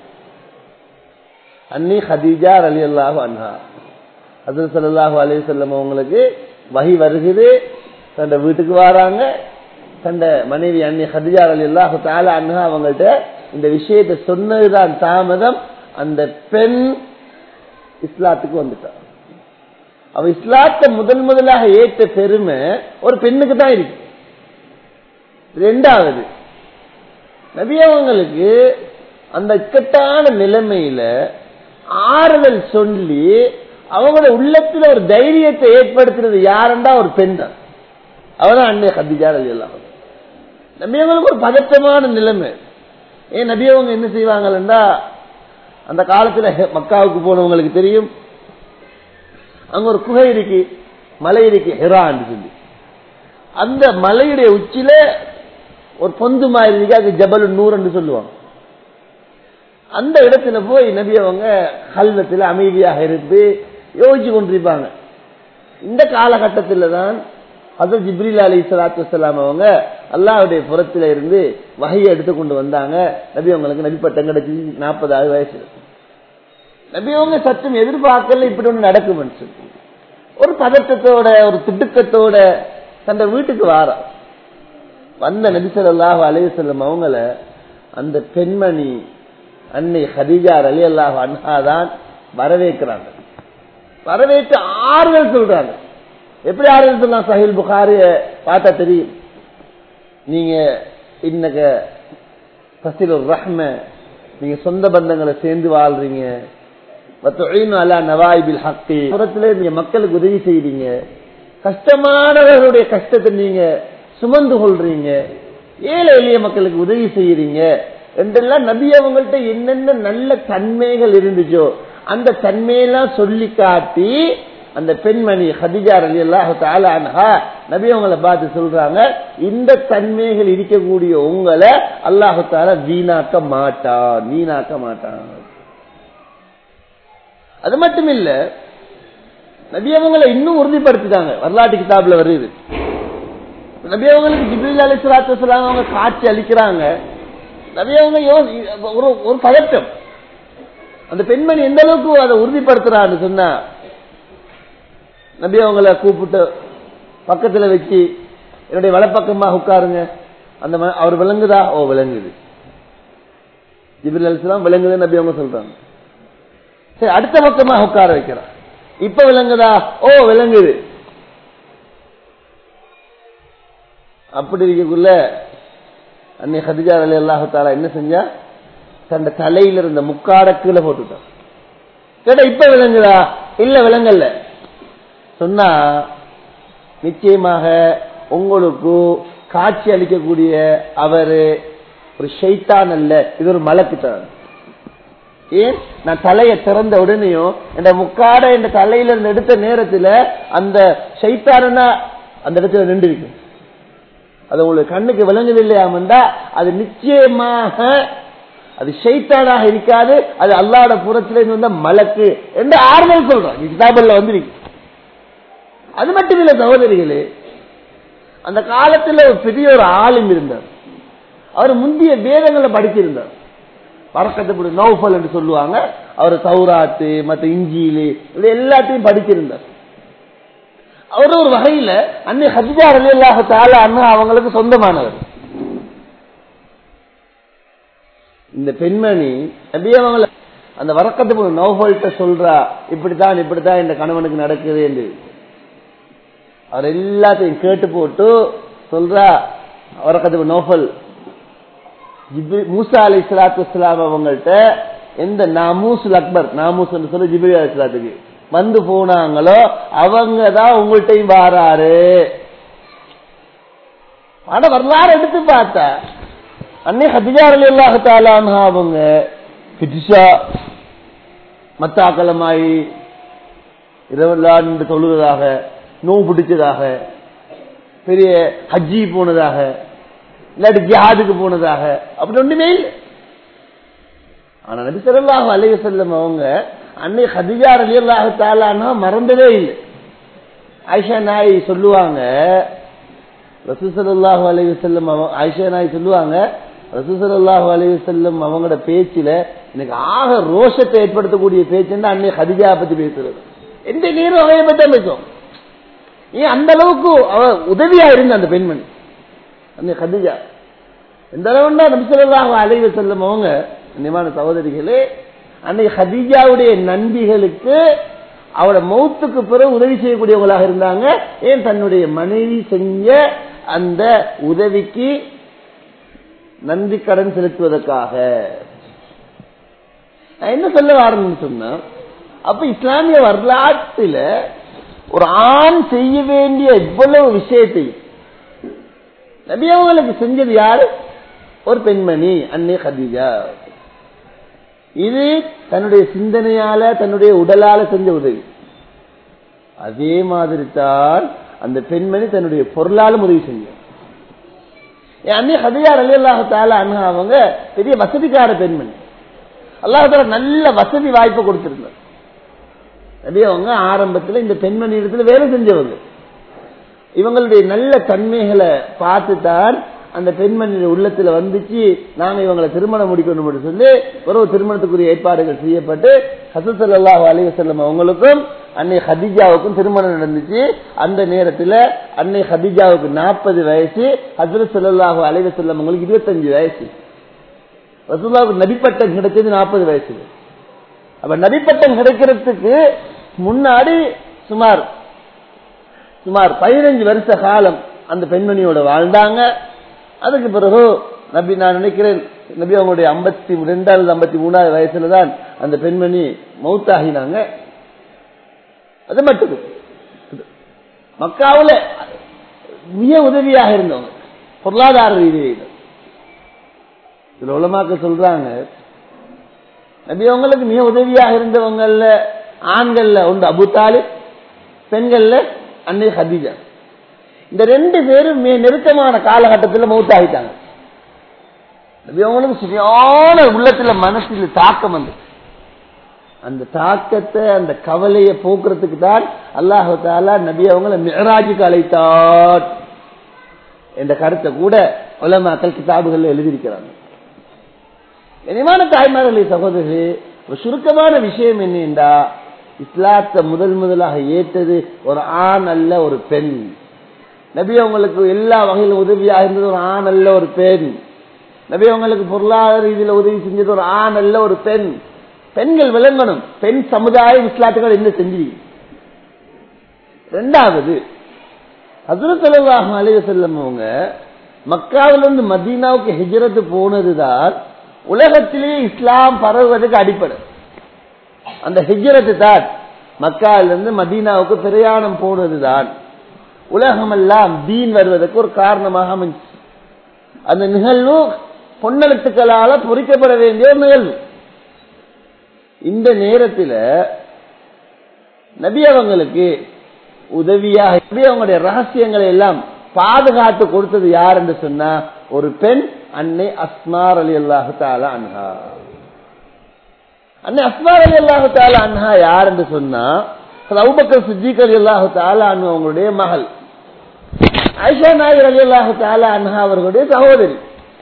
அன்னி ஹதீஜா அலி அல்லாஹு அன்ஹா அது சல்லாஹூ அலி சொல்லம் அவங்களுக்கு வகி வருகுது தண்ட வீட்டுக்கு வராங்க தண்ட மனைவி அன்னி ஹதிஜா அலி அல்லாஹு தாலா அன்ஹா அவங்கள்ட்ட இந்த விஷயத்தை சொன்னதுதான் தாமதம் அந்த பெண் இஸ்லாத்துக்கு வந்துட்டான் அவ இஸ்லாத்தை முதல் முதலாக ஏற்ற பெருமை ஒரு பெண்ணுக்கு தான் இருக்கு ரெண்டாவது நபியவங்களுக்கு அந்த இக்கட்டான நிலைமையில ஆறுதல் சொல்லி அவங்களோட உள்ளத்துல ஒரு தைரியத்தை ஏற்படுத்துறது யாருண்டா ஒரு பெண் தான் அவதான் அன்னை கத்திஜா அலி எல்லாம் நபியவங்களுக்கு ஒரு பதற்றமான நிலைமை ஏன் நபியவங்க என்ன செய்வாங்கன்னா அந்த காலத்துல மக்காவுக்கு போனவங்களுக்கு தெரியும் அங்க ஒரு குகை இருக்கு மலை இருக்கு ஹெரான்னு சொல்லி அந்த மலையுடைய உச்சியில ஒரு பொந்து மாதிரி இருக்கு அது ஜபல் நூறுன்னு சொல்லுவாங்க அந்த இடத்துல போய் நபி அவங்க கல்வத்தில் அமைதியாக இருந்து யோசிச்சு கொண்டிருப்பாங்க இந்த காலகட்டத்தில் தான் அது ஜிப்ரில் அலி சலாத்து வலாம் அவங்க அல்லாவுடைய புறத்தில இருந்து வகையை எடுத்துக்கொண்டு வந்தாங்க நபி அவங்களுக்கு நபி பட்டம் கிடைச்சி நாற்பதாவது வயசு நபி அவங்க சற்றும் எதிர்பார்க்கல இப்படி ஒன்று நடக்கும் சொல்லி ஒரு பதட்டத்தோட ஒரு திடுக்கத்தோட தந்த வீட்டுக்கு வார வந்த நபிசல்லாஹு அலைய செல்லும் அவங்கள அந்த பெண்மணி அன்னை ஹதிஜார் அலி அல்லாஹு அன்ஹாதான் வரவேற்கிறாங்க வரவேற்று ஆறுதல் சொல்றாங்க எப்படி ஆறுதல் சொல்லலாம் சஹில் புகாரிய பார்த்தா தெரியும் நீங்க இன்னக பசில் ரஹ்ம நீங்க சொந்த பந்தங்களை சேர்ந்து வாழ்றீங்க புறத்துல நீங்க மக்களுக்கு உதவி செய்றீங்க கஷ்டமானவர்களுடைய கஷ்டத்தை நீங்க சுமந்து கொள்றீங்க ஏழை எளிய மக்களுக்கு உதவி செய்யறீங்க என்றெல்லாம் நபி அவங்கள்ட்ட என்னென்ன நல்ல தன்மைகள் இருந்துச்சோ அந்த தன்மையெல்லாம் சொல்லி காட்டி அந்த பெண்மணி ஹதிஜா அலி அல்லாஹு தாலான்ஹா நபி அவங்களை பார்த்து சொல்றாங்க இந்த தன்மைகள் இருக்கக்கூடிய உங்களை அல்லாஹு தாலா வீணாக்க மாட்டான் வீணாக்க மாட்டான் அது மட்டும் இல்ல நபி அவங்களை இன்னும் உறுதிப்படுத்திட்டாங்க வரலாற்று கிதாப்ல வருது நபி அவங்களுக்கு ஜிபில் அலி சலாத்து அவங்க காட்சி அளிக்கிறாங்க நபி அவங்க ஒரு ஒரு பதட்டம் அந்த பெண்மணி எந்த அளவுக்கு அதை உறுதிப்படுத்துறான்னு சொன்னா நபி அவங்கள கூப்பிட்டு பக்கத்துல வச்சு என்னுடைய வலப்பக்கமாக உட்காருங்க அந்த அவர் விளங்குதா ஓ விளங்குது ஜிபில் அலிஸ்லாம் விளங்குது நபி அவங்க சொல்றாங்க சரி அடுத்த பக்கமாக உட்கார வைக்கிறான் இப்ப விளங்குதா ஓ விளங்குது அப்படி இருக்கக்குள்ள அன்னை ஹதிஜா அலி அல்லாஹால என்ன செஞ்சா தன் தலையில இருந்த முக்காட கீழே போட்டுட்டான் கேட்டா இப்ப விளங்குதா இல்ல விளங்கல்ல சொன்னா நிச்சயமாக உங்களுக்கு காட்சி அளிக்கக்கூடிய அவரு ஒரு ஷைத்தான் அல்ல இது ஒரு மலக்குத்தான் ஏன் நான் தலையை திறந்த உடனேயும் இந்த முக்காட இந்த தலையில இருந்து எடுத்த நேரத்துல அந்த சைத்தாரனா அந்த இடத்துல நின்று இருக்கு அது உங்களுக்கு கண்ணுக்கு விளங்குது இல்லையாமண்டா அது நிச்சயமாக அது ஷைத்தானாக இருக்காது அது அல்லாட புறத்திலிருந்து வந்த மலக்கு என்று ஆறுதல் சொல்றான் கிதாபல்ல வந்திருக்கு அது மட்டும் இல்ல சகோதரிகளே அந்த காலத்துல ஒரு பெரிய ஒரு ஆளும் இருந்தார் அவர் முந்தைய வேதங்களை படிச்சிருந்தார் வரக்கத்தை நௌஃபல் என்று சொல்லுவாங்க அவர் சௌராத்து மற்ற இஞ்சியிலு இது எல்லாத்தையும் படிச்சிருந்தார் அவர் ஒரு வகையில அன்னை ஹஜிஜா அலி அல்லாஹால அண்ணா அவங்களுக்கு சொந்தமானவர் இந்த பெண்மணி அப்படியே அவங்கள அந்த வரக்கத்து நௌஃபல்கிட்ட சொல்றா இப்படித்தான் இப்படித்தான் இந்த கணவனுக்கு நடக்குது என்று அவர் எல்லாத்தையும் கேட்டு போட்டு சொல்றா வரக்கத்து நோஃபல் மூசா அலி இஸ்லாத்து இஸ்லாம் அவங்கள்ட்ட எந்த நாமூசுல் அக்பர் நாமூஸ் சொல்லி ஜிபிரி அலி இஸ்லாத்துக்கு வந்து போனாங்களோ அவங்க தான் உங்கள்கிட்டையும் வாராரு ஆனா வரலாறு எடுத்து பார்த்தா அன்னை ஹதிஜார் அலி அல்லாஹாலான் அவங்க பிடிஷா மத்தாக்கலமாயி இரவு தொழுவதாக நோவு பிடிச்சதாக பெரிய ஹஜ்ஜி போனதாக இல்லாட்டி ஜிஹாதுக்கு போனதாக அப்படி ஒண்ணுமே இல்லை ஆனா நபி சொல்லாஹு அலைய செல்லம் அவங்க அன்னை ஹதிஜார் அலி அல்லாஹாலா மறந்ததே இல்லை ஆயிஷா நாய் சொல்லுவாங்க ரசூசல்லாஹு அலைய செல்லம் ஆயிஷா நாய் சொல்லுவாங்க ரசூசல்லாஹு அலைய செல்லம் அவங்களோட பேச்சுல எனக்கு ஆக ரோஷத்தை ஏற்படுத்தக்கூடிய பேச்சுன்னா அன்னை ஹதிஜா பத்தி பேசுறது எந்த நேரம் அவைய பற்றி பேசுவோம் ஏன் அந்த அளவுக்கு அவ உதவியா இருந்த அந்த பெண்மணி அந்த கதிஜா எந்த அளவுன்னா நபிசல்லாஹ் அலைவ செல்லும் அவங்க நிமான சகோதரிகளே அன்னைக்கு ஹதீஜாவுடைய நன்பிகளுக்கு அவட மௌத்துக்கு பிறகு உதவி செய்யக்கூடியவங்களாக இருந்தாங்க ஏன் தன்னுடைய மனைவி செஞ்ச அந்த உதவிக்கு நன்றி கடன் செலுத்துவதற்காக நான் என்ன சொல்ல வரணும்னு சொன்னா அப்ப இஸ்லாமிய வரலாற்றில் ஒரு ஆண் செய்ய வேண்டிய இவ்வளவு விஷயத்தையும் நபி அவங்களுக்கு செஞ்சது யாரு ஒரு பெண்மணி அன்னை ஹதீஜா இது தன்னுடைய சிந்தனையால தன்னுடைய உடலால செஞ்ச உதவி அதே மாதிரி தான் அந்த பெண்மணி தன்னுடைய பொருளாலும் உதவி செஞ்சார் அன்னை ஹதியா அலி அல்லாஹால அண்ணா அவங்க பெரிய வசதிக்கார பெண்மணி அல்லாஹால நல்ல வசதி வாய்ப்பு கொடுத்திருந்தார் நபி அவங்க ஆரம்பத்தில் இந்த பெண்மணி இடத்துல வேலை செஞ்சவங்க இவங்களுடைய நல்ல தன்மைகளை பார்த்து தான் அந்த பெண்மணியுடைய உள்ளத்துல வந்துச்சு நாங்க இவங்களை திருமணம் முடிக்கணும் சொல்லி ஒரு திருமணத்துக்குரிய ஏற்பாடுகள் செய்யப்பட்டு ஹசத் சல்லாஹ் அலிவசல்லம் அவங்களுக்கும் அன்னை ஹதிஜாவுக்கும் திருமணம் நடந்துச்சு அந்த நேரத்தில் அன்னை ஹதிஜாவுக்கு நாற்பது வயசு ஹசரத் சல்லாஹு அலிவசல்லம் அவங்களுக்கு இருபத்தஞ்சு வயசு ரசூல்லாவுக்கு நபிப்பட்டம் கிடைச்சது நாற்பது வயசு அப்ப நபிப்பட்டம் கிடைக்கிறதுக்கு முன்னாடி சுமார் சுமார் பதினஞ்சு வருஷ காலம் அந்த பெண்மணியோட வாழ்ந்தாங்க அதுக்கு பிறகு நபி நான் நினைக்கிறேன் நபி அவங்களுடைய ஐம்பத்தி ரெண்டாவது ஐம்பத்தி மூணாவது வயசுல தான் அந்த பெண்மணி மௌத்தாகினாங்க அது மட்டும் மக்காவில் மிக உதவியாக இருந்தவங்க பொருளாதார ரீதியில் இதுல உலமாக்க சொல்றாங்க நபி அவங்களுக்கு மிக உதவியாக இருந்தவங்கல்ல ஆண்கள்ல ஒன்று அபு தாலிப் பெண்கள்ல அன்னை ஹதீஜா இந்த ரெண்டு பேரும் மிக நெருக்கமான காலகட்டத்தில் மௌத்தாகிட்டாங்க நபி அவங்களுக்கு சரியான உள்ளத்துல மனசுல தாக்கம் வந்து அந்த தாக்கத்தை அந்த கவலையை போக்குறதுக்கு தான் அல்லாஹு தாலா நபி அவங்களை மிகராஜுக்கு அழைத்தார் என்ற கருத்தை கூட உலமாக்கல் கிதாபுகள் எழுதியிருக்கிறாங்க இனிமான தாய்மார்களே சகோதரர்களே ஒரு சுருக்கமான விஷயம் என்னென்றா இஸ்லாத்தை முதல் முதலாக ஏற்றது ஒரு ஆண் அல்ல ஒரு பெண் நபி அவங்களுக்கு எல்லா வகையிலும் உதவியாக இருந்தது ஒரு ஆண் அல்ல ஒரு பெண் நபி அவங்களுக்கு பொருளாதார ரீதியில் உதவி செஞ்சது ஒரு ஆண் அல்ல ஒரு பெண் பெண்கள் விளங்கணும் பெண் சமுதாயம் இஸ்லாத்துக்கள் என்ன செஞ்சு ரெண்டாவது ஹசரத் அலைய செல்லம் அவங்க மக்காவிலிருந்து மதீனாவுக்கு ஹிஜரத்து போனதுதான் உலகத்திலேயே இஸ்லாம் பரவுவதற்கு அடிப்படை அந்த ஹிஜரத்து தான் மக்காவிலிருந்து மதீனாவுக்கு பிரயாணம் போனதுதான் உலகமெல்லாம் தீன் வருவதற்கு ஒரு காரணமாக அமைஞ்சு அந்த நிகழ்வு பொன்னெழுத்துக்களால பொறிக்கப்பட வேண்டிய ஒரு நிகழ்வு இந்த நேரத்தில் நபி அவங்களுக்கு உதவியாக நபி அவங்களுடைய ரகசியங்களை எல்லாம் பாதுகாத்து கொடுத்தது யார் என்று சொன்னா ஒரு பெண் அன்னை அஸ்மார் அலி அல்லாஹு தாலா அன்ஹா அன்னை அஸ்மார் அலி அல்லாஹு தாலா அன்ஹா யார் என்று சொன்னா அவுபக்கர் சித்திக் அலி அல்லாஹு தாலா அன்ஹு அவங்களுடைய மகள் ஆயிஷா நாயர் அலி அல்லாஹு தாலா அன்ஹா அவர்களுடைய சகோதரி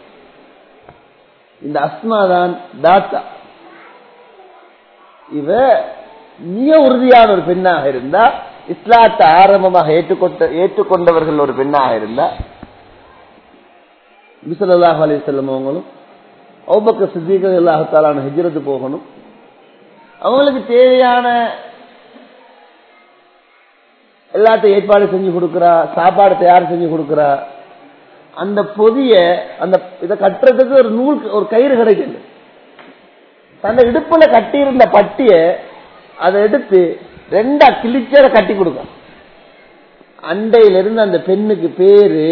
இந்த அஸ்மா தான் தாத்தா இவ மிக உறுதியான ஒரு பெண்ணாக இருந்தா இஸ்லாத்தை ஆரம்பமாக ஏற்றுக்கொண்ட ஏற்றுக்கொண்டவர்கள் ஒரு பெண்ணாக இருந்தா விசலாஹ் அலி செல்லம் அவங்களும் அவுபக்க சித்திகள் அல்லாஹாலான ஹிஜரத்து போகணும் அவங்களுக்கு தேவையான எல்லாத்தையும் ஏற்பாடு செஞ்சு கொடுக்கறா சாப்பாடு தயார் செஞ்சு கொடுக்கறா அந்த பொதிய அந்த இதை கட்டுறதுக்கு ஒரு நூல் ஒரு கயிறு கிடைக்குது தன்னை இடுப்புல கட்டியிருந்த பட்டிய அதை எடுத்து ரெண்டா கிழிச்சத கட்டி கொடுக்க அண்டையிலிருந்து அந்த பெண்ணுக்கு பேரு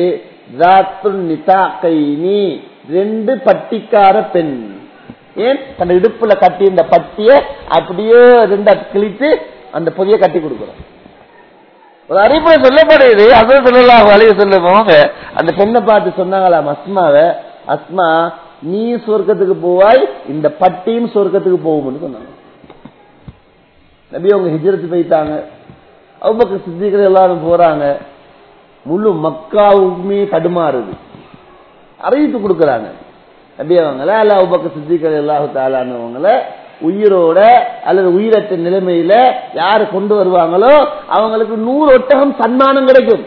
ரெண்டு பட்டிக்கார பெண் ஏன் தன் இடுப்புல கட்டியிருந்த பட்டிய அப்படியே ரெண்டா கிழித்து அந்த பொதிய கட்டி கொடுக்கிறோம் ஒரு அறிவுரை சொல்லப்படுது அது சொல்லலாம் வழிய சொல்லுவாங்க அந்த பெண்ணை பார்த்து சொன்னாங்களாம் அஸ்மாவை அஸ்மா நீ சொர்க்கத்துக்கு போவாய் இந்த பட்டியும் சொர்க்கத்துக்கு போகும்னு சொன்னாங்க நபி அவங்க ஹிஜரத்து போயிட்டாங்க அவங்க சித்திகள் எல்லாரும் போறாங்க முழு மக்காவுமே தடுமாறுது அறிவித்து கொடுக்கறாங்க நபி அவங்கள அல்ல உபக்க சித்திகள் எல்லாஹு தாலானவங்கள உயிரோட அல்லது உயிரற்ற நிலைமையில யாரு கொண்டு வருவாங்களோ அவங்களுக்கு நூறு ஒட்டகம் சன்மானம் கிடைக்கும்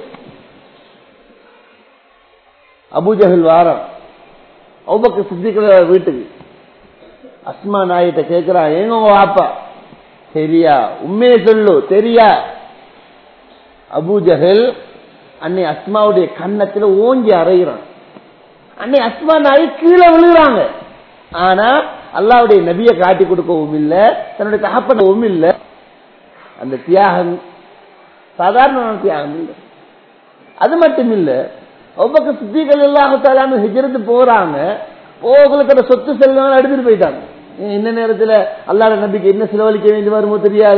அபுஜஹில் வாரம் அவுபக்க சித்திக்கிற வீட்டுக்கு அஸ்மா நாயிட்ட கேட்கிறான் எங்க உங்க வாப்பா தெரியா உண்மையை சொல்லு தெரியா அபுஜஹில் அன்னை அஸ்மாவுடைய கன்னத்துல ஓங்கி அறைகிறான் அன்னை அஸ்மா நாய் கீழே விழுகிறாங்க ஆனா அல்லாவுடைய நபியை காட்டி கொடுக்கவும் இல்லை தன்னுடைய தகப்பனவும் இல்லை அந்த தியாகம் சாதாரண தியாகம் இல்லை அது மட்டும் இல்லை ஒவ்வொரு சித்திகள் எல்லாத்தாலும் ஹிஜரத்து போறாங்க போகளுக்கு அந்த சொத்து செல்வங்கள் எடுத்துட்டு போயிட்டாங்க என்ன நேரத்துல அல்லாட நம்பிக்கை என்ன செலவழிக்க வேண்டி வருமோ தெரியாது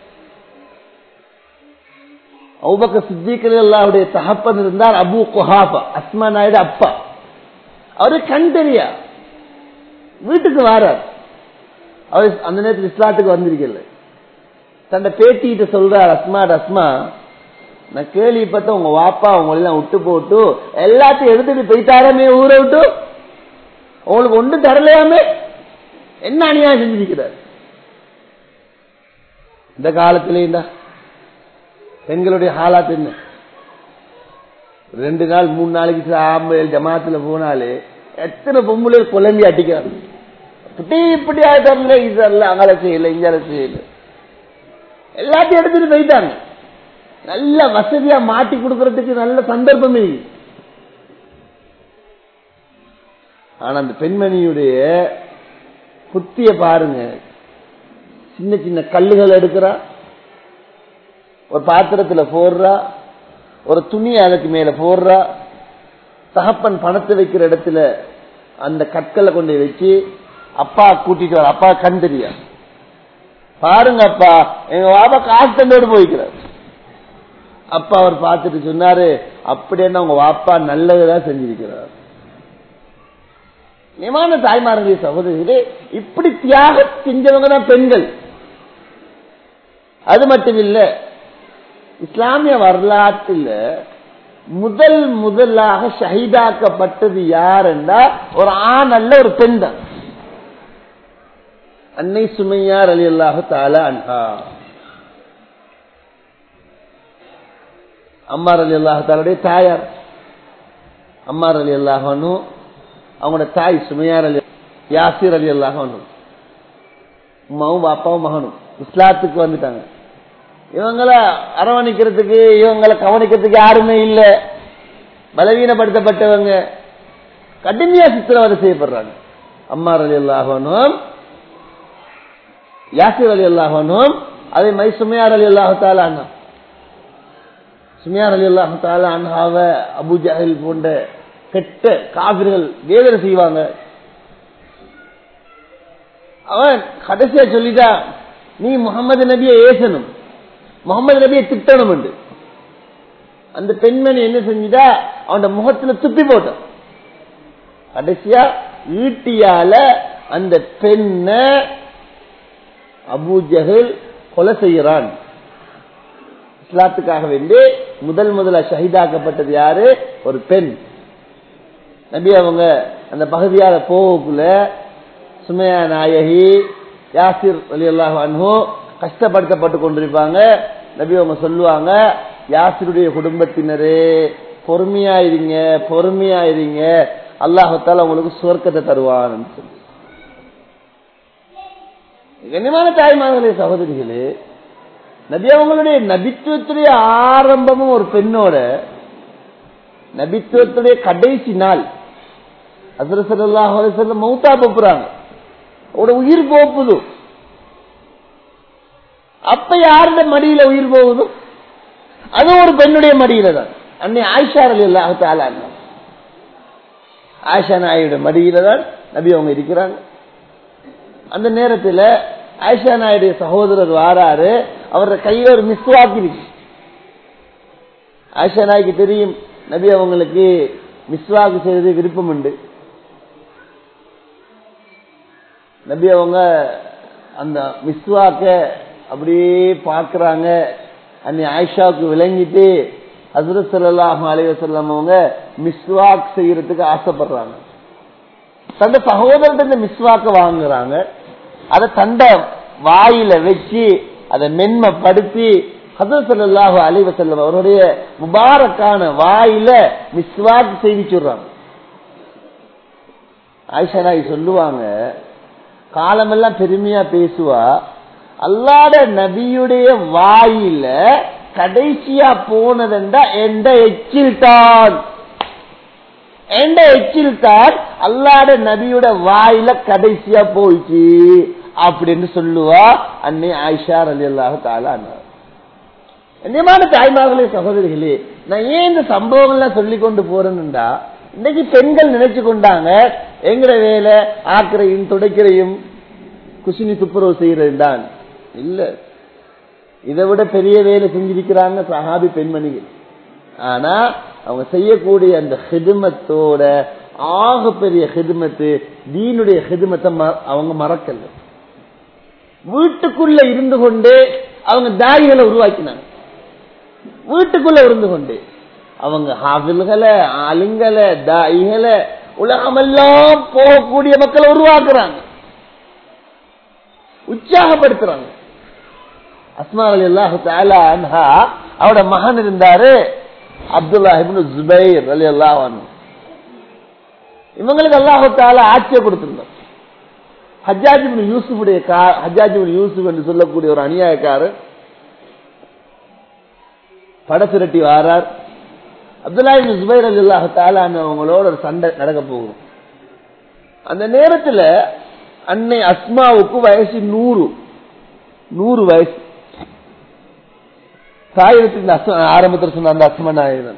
அவுபக்க சித்திகள் எல்லாருடைய தகப்பன் இருந்தார் அபு குஹாபா அஸ்மா நாயுடு அப்பா அவரு கண் தெரியா வீட்டுக்கு வாரார் அவர் அந்த நேரத்தில் இஸ்லாத்துக்கு வந்திருக்கல தன்னை பேட்டிகிட்ட சொல்றார் அஸ்மா அஸ்மா நான் கேள்விப்பட்ட உங்க வாப்பா உங்களெல்லாம் விட்டு போட்டு எல்லாத்தையும் எடுத்துட்டு போயிட்டாரமே ஊரை விட்டு உங்களுக்கு ஒன்றும் தரலையாமே என்ன அநியாயம் செஞ்சிருக்கிறார் இந்த காலத்திலேயும் பெண்களுடைய ஹாலாத் என்ன ரெண்டு நாள் மூணு நாளைக்கு சில ஆம்பல் ஜமாத்துல போனாலே எத்தனை பொம்பளை குழம்பி அடிக்கிறாங்க இப்படி இப்படி தரல இது தரல அங்கால செய்யல இங்கால செய்யல எல்லாத்தையும் எடுத்துட்டு போயிட்டாங்க நல்ல வசதியா மாட்டி கொடுக்கறதுக்கு நல்ல சந்தர்ப்பம் இருக்கு ஆனா அந்த பெண்மணியுடைய புத்திய பாருங்க சின்ன சின்ன கல்லுகள் எடுக்கிறா ஒரு பாத்திரத்துல போடுறா ஒரு துணி அதுக்கு மேல போடுறா தகப்பன் பணத்தை வைக்கிற இடத்துல அந்த கற்களை கொண்டு வச்சு அப்பா கூட்டிட்டு வர அப்பா கண் தெரியா பாருங்க அப்பா எங்க பாப்பா காசு தந்தோடு போய்க்கிறார் அப்பா அவர் பார்த்துட்டு சொன்னாரு அப்படின்னா உங்க வாப்பா நல்லதுதான் செஞ்சிருக்கிறார் நியமான தாய்மார்களே சகோதரிகளே இப்படி தியாகம் செஞ்சவங்க தான் பெண்கள் அது மட்டும் இல்ல இஸ்லாமிய வரலாற்றில் முதல் முதலாக ஷஹீதாக்கப்பட்டது யார் என்றால் ஒரு ஆண் அல்ல ஒரு பெண் தான் அன்னை சுமையார் அலி அல்லாஹு தாலா அன்ஹா அம்மார் அலி அல்லாஹு தாலுடைய தாயார் அம்மார் அலி அல்லாஹனும் அவங்களோட தாய் சுமையார் அலி யாசிர் அலி அல்லாஹனும் உமாவும் பாப்பாவும் மகனும் இஸ்லாத்துக்கு வந்துட்டாங்க இவங்களை அரவணைக்கிறதுக்கு இவங்களை கவனிக்கிறதுக்கு யாருமே இல்லை பலவீனப்படுத்தப்பட்டவங்க கடுமையா சித்திரவதை செய்யப்படுறாங்க அம்மார் அலி அல்லாஹனும் யாசிர் அலி அல்லாஹனும் அதே மை சுமையார் அலி அல்லாஹால அண்ணா சுமையார் அலி அல்லாஹால அண்ணாவ அபு ஜஹில் போன்ற கெட்ட காவிர்கள் வேதனை செய்வாங்க அவன் கடைசியா சொல்லிட்டா நீ முகமது நபியை ஏசணும் முகமது நபியை திட்டணும் என்று அந்த பெண்மணி என்ன செஞ்சுட்டா அவன் முகத்துல துப்பி போட்டான் கடைசியா ஈட்டியால அந்த பெண்ணை அபூஜஹில் கொலை செய்யறான் இஸ்லாத்துக்காக வேண்டி முதல் முதல்ல ஷஹீதாக்கப்பட்டது யாரு ஒரு பெண் நபி அவங்க அந்த பகுதியால போகக்குள்ள சுமையா நாயகி யாசிர் அலி அல்லாஹ் அன்ஹோ கஷ்டப்படுத்தப்பட்டு கொண்டிருப்பாங்க நபி அவங்க சொல்லுவாங்க யாசிருடைய குடும்பத்தினரே பொறுமையாயிருங்க பொறுமையாயிருங்க அல்லாஹத்தால உங்களுக்கு சுவர்க்கத்தை தருவான்னு சொல்லி கண்ணியமான தாய்மார்களே சகோதரிகளே நபி அவங்களுடைய நபித்துவத்துடைய ஆரம்பமும் ஒரு பெண்ணோட நபித்துவத்துடைய கடைசி நாள் அசரசல்லாஹ் செல்லம் மௌத்தா போப்புறாங்க அவரோட உயிர் போப்புது அப்ப யாருடைய மடியில உயிர் போகுது அது ஒரு பெண்ணுடைய மடியில தான் அன்னை ஆயிஷா அலி அல்லாஹால ஆயிஷா நாயுடைய மடியில தான் நபி அவங்க இருக்கிறாங்க அந்த நேரத்தில் ஆயிஷா நாயுடைய சகோதரர் வாராரு அவரோட கையில ஒரு மிஸ்வாக்கு இருக்கு ஆயிஷா நாய்க்கு தெரியும் நபி அவங்களுக்கு மிஸ்வாக்கு செய்வது விருப்பம் உண்டு நபி அவங்க அந்த மிஸ்வாக்க அப்படியே பார்க்கறாங்க அன்னி ஆயிஷாவுக்கு விளங்கிட்டு ஹசரத் சல்லாஹ் அலைவசல்லம் அவங்க மிஸ்வாக் செய்யறதுக்கு ஆசைப்படுறாங்க தந்த சகோதரர்கிட்ட இந்த மிஸ்வாக்க வாங்குறாங்க அதை தண்ட வாயில வச்சு அதை மென்மைப்படுத்தி ஹசரத் சல்லாஹு அலைவசல்லம் அவருடைய முபாரக்கான வாயில மிஸ்வாக் செய்தி சொல்றாங்க ஆயிஷா நாய் சொல்லுவாங்க காலமெல்லாம் பெருமையா பேசுவா அல்லாட நபியுடைய வாயில கடைசியா போனதுண்டா எந்த எச்சில் தான் எந்த எச்சில் தான் அல்லாட நபியோட வாயில கடைசியா போயிச்சு அப்படின்னு சொல்லுவா அன்னை ஆயிஷா அலி அல்லாஹ் தாலா என்னமான தாய்மார்களே சகோதரிகளே நான் ஏன் இந்த சம்பவங்கள்லாம் சொல்லி கொண்டு போறேன்னுடா இன்னைக்கு பெண்கள் நினைச்சு கொண்டாங்க எங்கட வேலை ஆக்கிரையும் துடைக்கிறையும் குசினி துப்புரவு செய்யறது தான் இல்ல இதை விட பெரிய வேலை செஞ்சிருக்கிறாங்க சஹாபி பெண்மணிகள் ஆனா அவங்க செய்யக்கூடிய அந்த ஹிதுமத்தோட ஆக பெரிய ஹிதுமத்து தீனுடைய ஹிதுமத்தை அவங்க மறக்கல வீட்டுக்குள்ள இருந்து கொண்டே அவங்க தாய்களை உருவாக்கினாங்க வீட்டுக்குள்ள இருந்து கொண்டே அவங்க ஹாபில்களை ஆளுங்களை தாய்களை உலகமெல்லாம் போகக்கூடிய மக்களை உருவாக்குறாங்க உற்சாகப்படுத்துறாங்க அஸ்மா அலி அல்லாஹு அன்ஹா அவட மகன் இருந்தாரு அப்துல்லா இப்னு ஜுபைர் அலி அல்லாஹ் இவங்களுக்கு அல்லாஹு தாலா ஆட்சியை கொடுத்திருந்தார் ஹஜ்ஜாஜ் இப்னு யூசுஃபுடைய ஹஜ்ஜாஜ் இப்னு யூசுப் என்று சொல்லக்கூடிய ஒரு அநியாயக்காரர் பட திரட்டி வாரார் அப்துல்லா இப்னு ஜுபைர் அலி அல்லாஹு தாலா அவங்களோட ஒரு சண்டை நடக்க போகும் அந்த நேரத்தில் அன்னை அஸ்மாவுக்கு வயசு நூறு நூறு வயசு தாயத்தின் ஆரம்பத்தில் சொன்ன அந்த அஸ்மா நாயகன்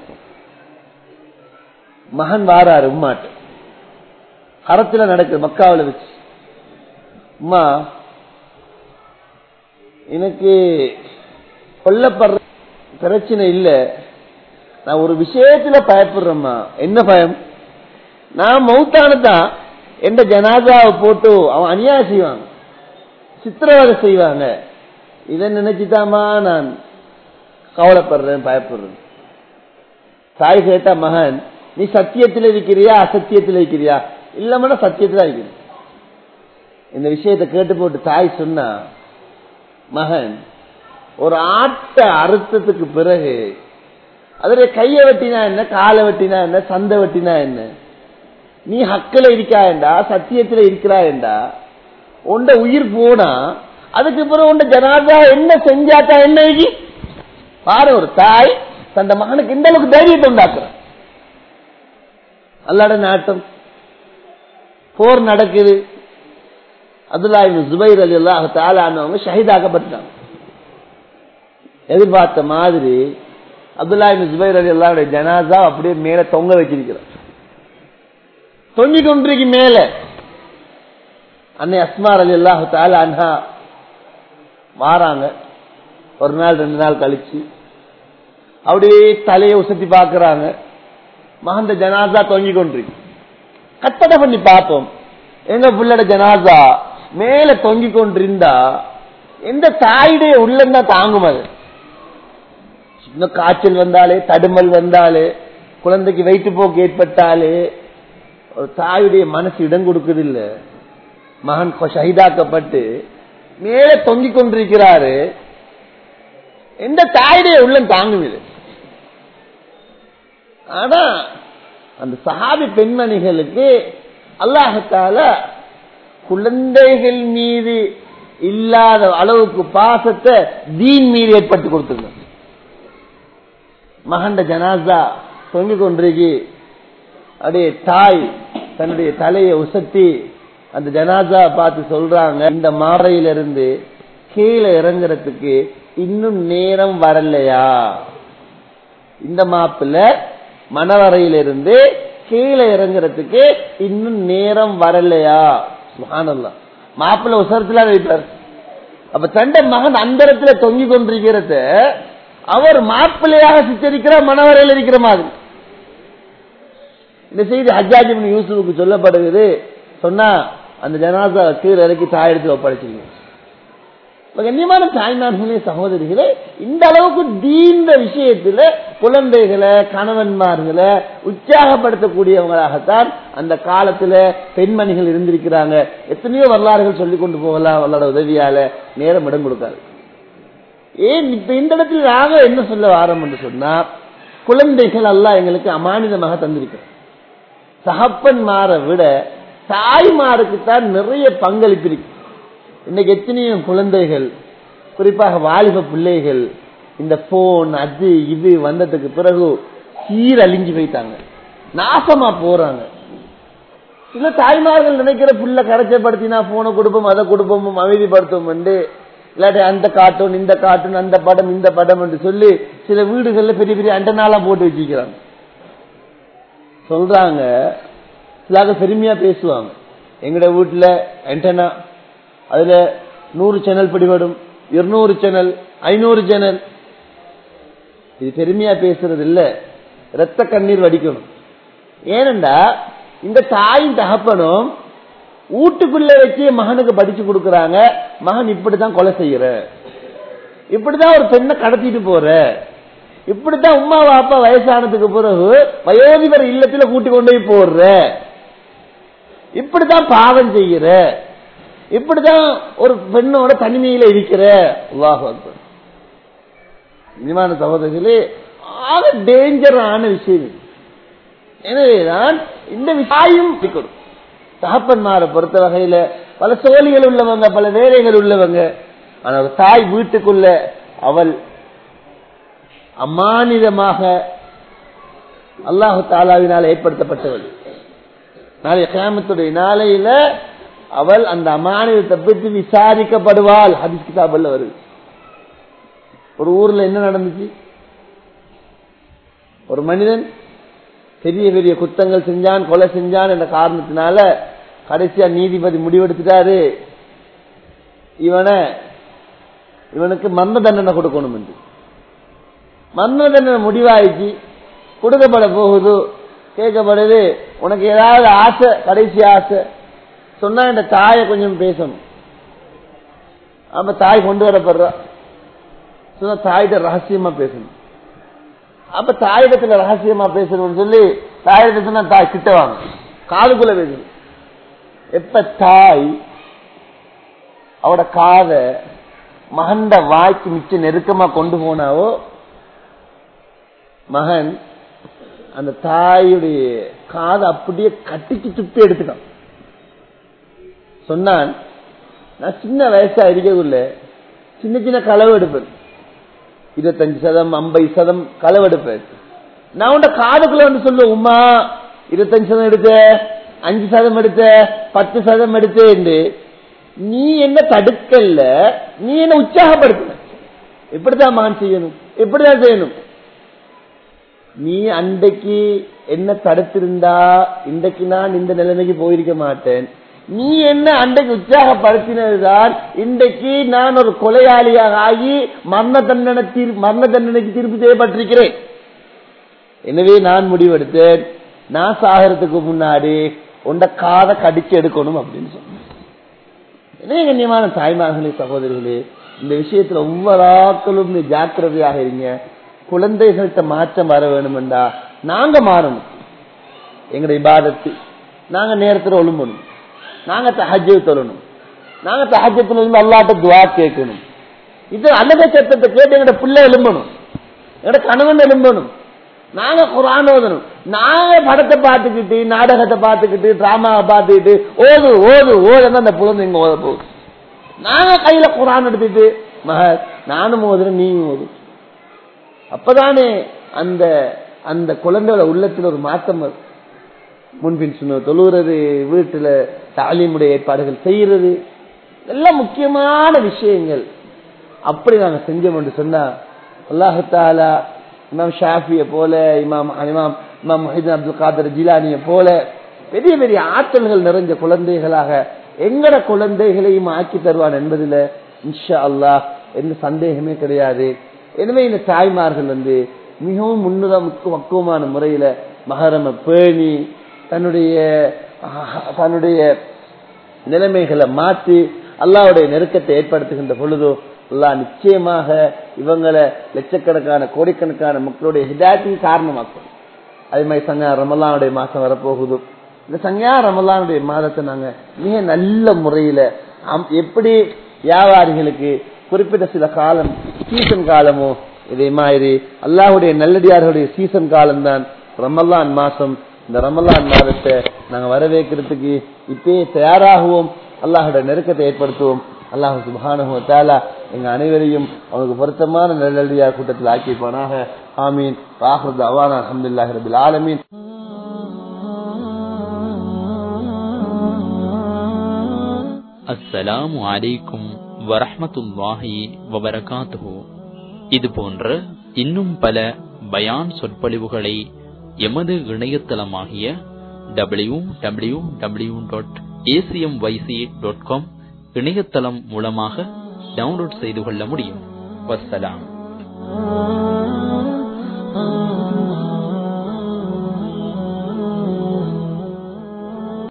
மகன் வாராரு உம்மாட்டு ஹரத்துல நடக்குது மக்காவில் வச்சு உமா எனக்கு கொல்லப்படுற பிரச்சனை இல்ல நான் ஒரு விஷயத்துல பயப்படுறேம்மா என்ன பயம் நான் மௌத்தானதான் எந்த ஜனாதாவை போட்டு அவன் அநியாயம் செய்வாங்க சித்திரவதை செய்வாங்க இதை நினைச்சுதாமா நான் கவலைப்படுறேன் பயப்படுறேன் தாய் கேட்டா மகன் நீ சத்தியத்தில் இருக்கிறியா அசத்தியத்தில் இருக்கிறியா இல்லாம சத்தியத்தில் இருக்கிறேன் இந்த விஷயத்தை கேட்டு போட்டு தாய் சொன்னா மகன் ஒரு ஆட்டை அறுத்ததுக்கு பிறகு அதுல கைய வெட்டினா என்ன காலை வெட்டினா என்ன சந்தை வெட்டினா என்ன நீ ஹக்கில இருக்காயண்டா சத்தியத்துல இருக்கிறாயண்டா உண்ட உயிர் போனா அதுக்கு பிறகு உண்ட ஜனாதா என்ன செஞ்சாட்டா என்ன விதி பாரு ஒரு தாய் தந்த மகனுக்கு இந்த அளவுக்கு தைரியத்தை உண்டாக்குற அல்லாட நாட்டம் போர் நடக்குது அப்துல்லா ஜுபைர் அலி அல்லாஹ் தாலானவங்க ஷஹீதாக்கப்பட்டாங்க எதிர்பார்த்த மாதிரி அப்துல்லா ஜுபைர் அலி அல்லாவுடைய ஜனாசா அப்படியே மேல தொங்க வச்சிருக்கிறார் தொங்கிக் கொண்டிருக்கு மேல அன்னை அஸ்மார் அலி அல்லாஹு தாலா அன்ஹா வாராங்க ஒரு நாள் ரெண்டு நாள் கழிச்சு அப்படியே தலையை உசத்தி பாக்குறாங்க மகந்த ஜனாசா தொங்கிக் கொண்டிருக்கு கட்டடை பண்ணி பார்ப்போம் எங்க பிள்ளட ஜனாசா மேல தொங்கி கொண்டிருந்தா எந்த தாயுடைய உள்ளம் தான் தாங்கும் அது சின்ன காய்ச்சல் வந்தாலே தடுமல் வந்தாலே குழந்தைக்கு வயிற்று போக்கு ஏற்பட்டாலே ஒரு தாயுடைய மனசு இடம் கொடுக்குதில்ல மகன் ஷஹீதாக்கப்பட்டு மேலே தொங்கிக் கொண்டிருக்கிறாரு எந்த தாயுடைய உள்ளம் தாங்கும் இது ஆனா அந்த சஹாபி பெண்மணிகளுக்கு அல்லாஹத்தால குழந்தைகள் மீது இல்லாத அளவுக்கு பாசத்தை தீன் மீது ஏற்பட்டு கொடுத்துருங்க மகண்ட ஜனாசா தொங்கிக் கொண்டிருக்கு அப்படியே தாய் தன்னுடைய தலையை உசத்தி அந்த ஜனாசா பார்த்து சொல்றாங்க இந்த மாறையிலிருந்து கீழே இறங்குறதுக்கு இன்னும் நேரம் வரலையா இந்த மாப்பிள்ள மணவரையிலிருந்து கீழே இறங்குறதுக்கு இன்னும் நேரம் வரலையா சுகானல்லா மாப்பிள்ள உசரத்துல வைப்பார் அப்ப தண்ட மகன் அந்த இடத்துல தொங்கி கொண்டிருக்கிறத அவர் மாப்பிள்ளையாக சித்தரிக்கிறார் மணவரையில் இருக்கிற மாதிரி இந்த செய்தி ஹஜ்ஜாஜி யூசுஃபுக்கு சொல்லப்படுகிறது சொன்னா அந்த ஜனாசா கீழே இறக்கி தாயெடுத்து ஒப்படைச்சிருங்க கண்ணியமான தாய்மார்களே சகோதரிகளே இந்த அளவுக்கு தீந்த விஷயத்துல குழந்தைகளை கணவன்மார்களை உற்சாகப்படுத்தக்கூடியவங்களாகத்தான் அந்த காலத்துல பெண்மணிகள் இருந்திருக்கிறாங்க எத்தனையோ வரலாறுகள் சொல்லிக் கொண்டு போகலாம் அவளோட உதவியால நேரம் இடம் கொடுக்காது ஏன் இப்ப இந்த இடத்துல நாங்க என்ன சொல்ல வாரம் என்று சொன்னா குழந்தைகள் எல்லாம் எங்களுக்கு அமானிதமாக தந்திருக்கிறோம் தகப்பன்மாரை விட தாய்மாருக்கு தான் நிறைய பங்களிப்பு இருக்கு இன்னைக்கு எத்தனையோ குழந்தைகள் குறிப்பாக வாலிப பிள்ளைகள் இந்த போன் அது இது வந்ததுக்கு பிறகு சீரழிஞ்சு போயிட்டாங்க நாசமா போறாங்க சில தாய்மார்கள் நினைக்கிற புள்ள கரைச்சப்படுத்தினா போனை கொடுப்போம் அதை கொடுப்போம் அமைதிப்படுத்தும் என்று இல்லாட்டி அந்த கார்ட்டூன் இந்த கார்ட்டூன் அந்த படம் இந்த படம் என்று சொல்லி சில வீடுகள்ல பெரிய பெரிய அண்டனாலாம் போட்டு வச்சிருக்கிறாங்க சொல்றாங்க சிலாக பெருமையா பேசுவாங்க எங்கட வீட்டுல ஆண்டனா அதுல நூறு சேனல் பிடிபடும் இருநூறு சேனல் ஐநூறு சேனல் இது பெருமையா பேசுறது இல்ல ரத்த கண்ணீர் வடிக்கணும் ஏனண்டா இந்த தாயும் தகப்பனும் வீட்டுக்குள்ள வச்சு மகனுக்கு படிச்சு கொடுக்கறாங்க மகன் இப்படித்தான் கொலை செய்யற இப்படிதான் ஒரு பெண்ணை கடத்திட்டு போற இப்படித்தான் உமா வாப்பா வயசானதுக்கு பிறகு வயோதிபர் இல்லத்துல கூட்டி கொண்டு போய் போடுற இப்படித்தான் பாவம் செய்யற இப்படிதான் ஒரு பெண்ணோட தனிமையில இருக்கிற இனிமான சகோதரர்களே ஆக டேஞ்சரான விஷயம் எனவேதான் இந்த விஷயம் தகப்பன்மாரை பொறுத்த வகையில பல சோழிகள் உள்ளவங்க பல வேலைகள் உள்ளவங்க ஆனா ஒரு தாய் வீட்டுக்குள்ள அவள் அமானிதமாக அல்லாஹு தாலாவினால் ஏற்படுத்தப்பட்டவள் நாளை கிராமத்துடைய நாளையில அவள் அந்த அமானிதத்தை பற்றி விசாரிக்கப்படுவாள் ஹதீஸ் கிதாபல்ல வருது ஒரு ஊர்ல என்ன நடந்துச்சு ஒரு மனிதன் பெரிய பெரிய குத்தங்கள் செஞ்சான் கொலை செஞ்சான் என்ற காரணத்தினால கடைசியா நீதிபதி முடிவெடுத்துட்டாரு இவனை இவனுக்கு மரண தண்டனை கொடுக்கணும் என்று மரண தண்டனை முடிவாயிச்சு கொடுக்கப்பட போகுது கேட்கப்படுது உனக்கு ஏதாவது ஆசை கடைசி ஆசை சொன்னா இந்த தாயை கொஞ்சம் பேசணும் அப்ப தாய் கொண்டு வரப்படுறா சொன்னா தாயிட்ட ரகசியமா பேசணும் அப்ப தாயிடத்துல ரகசியமா பேசணும்னு சொல்லி தாயிடத்துல சொன்னா தாய் கிட்ட வாங்க காதுக்குள்ள பேசணும் எப்ப தாய் அவட காத மகண்ட வாய்க்கு மிச்ச நெருக்கமா கொண்டு போனாவோ மகன் அந்த தாயுடைய காதை அப்படியே கட்டிக்கு துப்பி எடுத்துட்டான் சொன்னான் நான் சின்ன வயசா இருக்கக்குள்ள சின்ன சின்ன களவு எடுப்பேன் இருபத்தஞ்சு சதம் ஐம்பது சதம் களவு எடுப்பேன் நான் உண்ட காதுக்குள்ள வந்து சொல்லுவேன் உமா இருபத்தஞ்சு சதம் எடுத்த அஞ்சு சதம் எடுத்த பத்து சதம் எடுத்து நீ என்ன தடுக்கல நீ என்ன உற்சாகப்படுத்தின இப்படிதான் மகன் செய்யணும் இப்படிதான் செய்யணும் நீ அன்றைக்கு என்ன தடுத்திருந்தா இன்றைக்கு நான் இந்த நிலைமைக்கு போயிருக்க மாட்டேன் நீ என்ன அன்றைக்கு உற்சாகப்படுத்தினதுதான் இன்றைக்கு நான் ஒரு கொலையாளியாக ஆகி மரண தண்டனை மரண தண்டனைக்கு தீர்ப்பு செய்யப்பட்டிருக்கிறேன் எனவே நான் முடிவெடுத்தேன் நான் சாகிறதுக்கு முன்னாடி உண்ட காதை கடிச்சு எடுக்கணும் அப்படின்னு சொன்னாங்க என்ன கண்ணியமான தாய்மார்களே சகோதரிகளே இந்த விஷயத்துல ஒவ்வொரு ஆட்களும் நீ ஜாக்கிரதையாக இருங்க குழந்தைகள்கிட்ட மாற்றம் வர வேணுமெண்டா நாங்க மாறணும் எங்களுடைய இபாதத்து நாங்க நேரத்துல ஒழும்பணும் நாங்க தஹஜ்ஜு தொழணும் நாங்க தஹஜத்துல இருந்து அல்லாட்ட துவா கேட்கணும் இது அன்னத சத்தத்தை கேட்டு எங்கட பிள்ளை எழும்பணும் எங்கட கணவன் எழும்பணும் நாங்க குரான் ஓதணும் நாங்க படத்தை பார்த்துக்கிட்டு நாடகத்தை பார்த்துக்கிட்டு டிராமாவை பார்த்துக்கிட்டு ஓது ஓது ஓதுன்னா அந்த குழந்தை இங்க ஓத போகுது நாங்க கையில குரான் எடுத்துட்டு மக நானும் ஓதுறேன் நீயும் ஓது அப்பதானே அந்த அந்த குழந்தையோட உள்ளத்துல ஒரு மாற்றம் வரும் முன்பின் சொன்ன தொழுகிறது வீட்டுல தாலிமுடைய ஏற்பாடுகள் செய்யறது எல்லாம் முக்கியமான விஷயங்கள் அப்படி நாங்க செஞ்சோம் என்று சொன்னா அல்லாஹாலா இமாம் ஷாஃபிய போல இமாம் இமாம் இமாம் முஹிதீன் அப்துல் காதர் ஜிலானிய போல பெரிய பெரிய ஆற்றல்கள் நிறைஞ்ச குழந்தைகளாக எங்கட குழந்தைகளையும் ஆக்கி தருவான் என்பதுல இன்ஷா அல்லாஹ் எந்த சந்தேகமே கிடையாது எனவே இந்த தாய்மார்கள் வந்து மிகவும் முன்னுரம் பக்குவமான முறையில மகரம பேணி தன்னுடைய தன்னுடைய நிலைமைகளை மாற்றி அல்லாவுடைய நெருக்கத்தை ஏற்படுத்துகின்ற பொழுதோ அல்லாஹ் நிச்சயமாக இவங்களை லட்சக்கணக்கான கோடிக்கணக்கான மக்களுடைய ஹிதாயத்தின் காரணமாக்கும் அதே மாதிரி சங்கா ரமலானுடைய மாசம் வரப்போகுது இந்த சங்கா ரமலானுடைய மாதத்தை நாங்க மிக நல்ல முறையில எப்படி வியாபாரிகளுக்கு குறிப்பிட்ட சில காலம் சீசன் காலமோ இதே மாதிரி அல்லாஹுடைய நல்லடியார்களுடைய சீசன் காலம் தான் ரமலான் மாசம் இந்த ரமலான் மாதத்தை நாங்க வரவேற்கிறதுக்கு இப்பயே தயாராகுவோம் அல்லாஹோட நெருக்கத்தை ஏற்படுத்துவோம் அல்லாஹு சுபானு தாலா எங்க அனைவரையும் அவனுக்கு பொருத்தமான நல்லடியார் கூட்டத்தில் ஆக்கிப்பானாக ஆமீன் ராஹுத் அவானா அஹமதுல்லாஹி ரபில் ஆலமீன் அஸ்ஸலாமு அலைக்கும் வரஹமத்துல்லாஹி வபரகாத்துஹு இது போன்ற இன்னும் பல பயான் சொற்பொழிவுகளை எமது இணையதளமாகிய W W W dot A C M Y C dot com இணையதளம் மூலமாக டவுன்லோட் செய்து கொள்ள முடியும் வசலாம்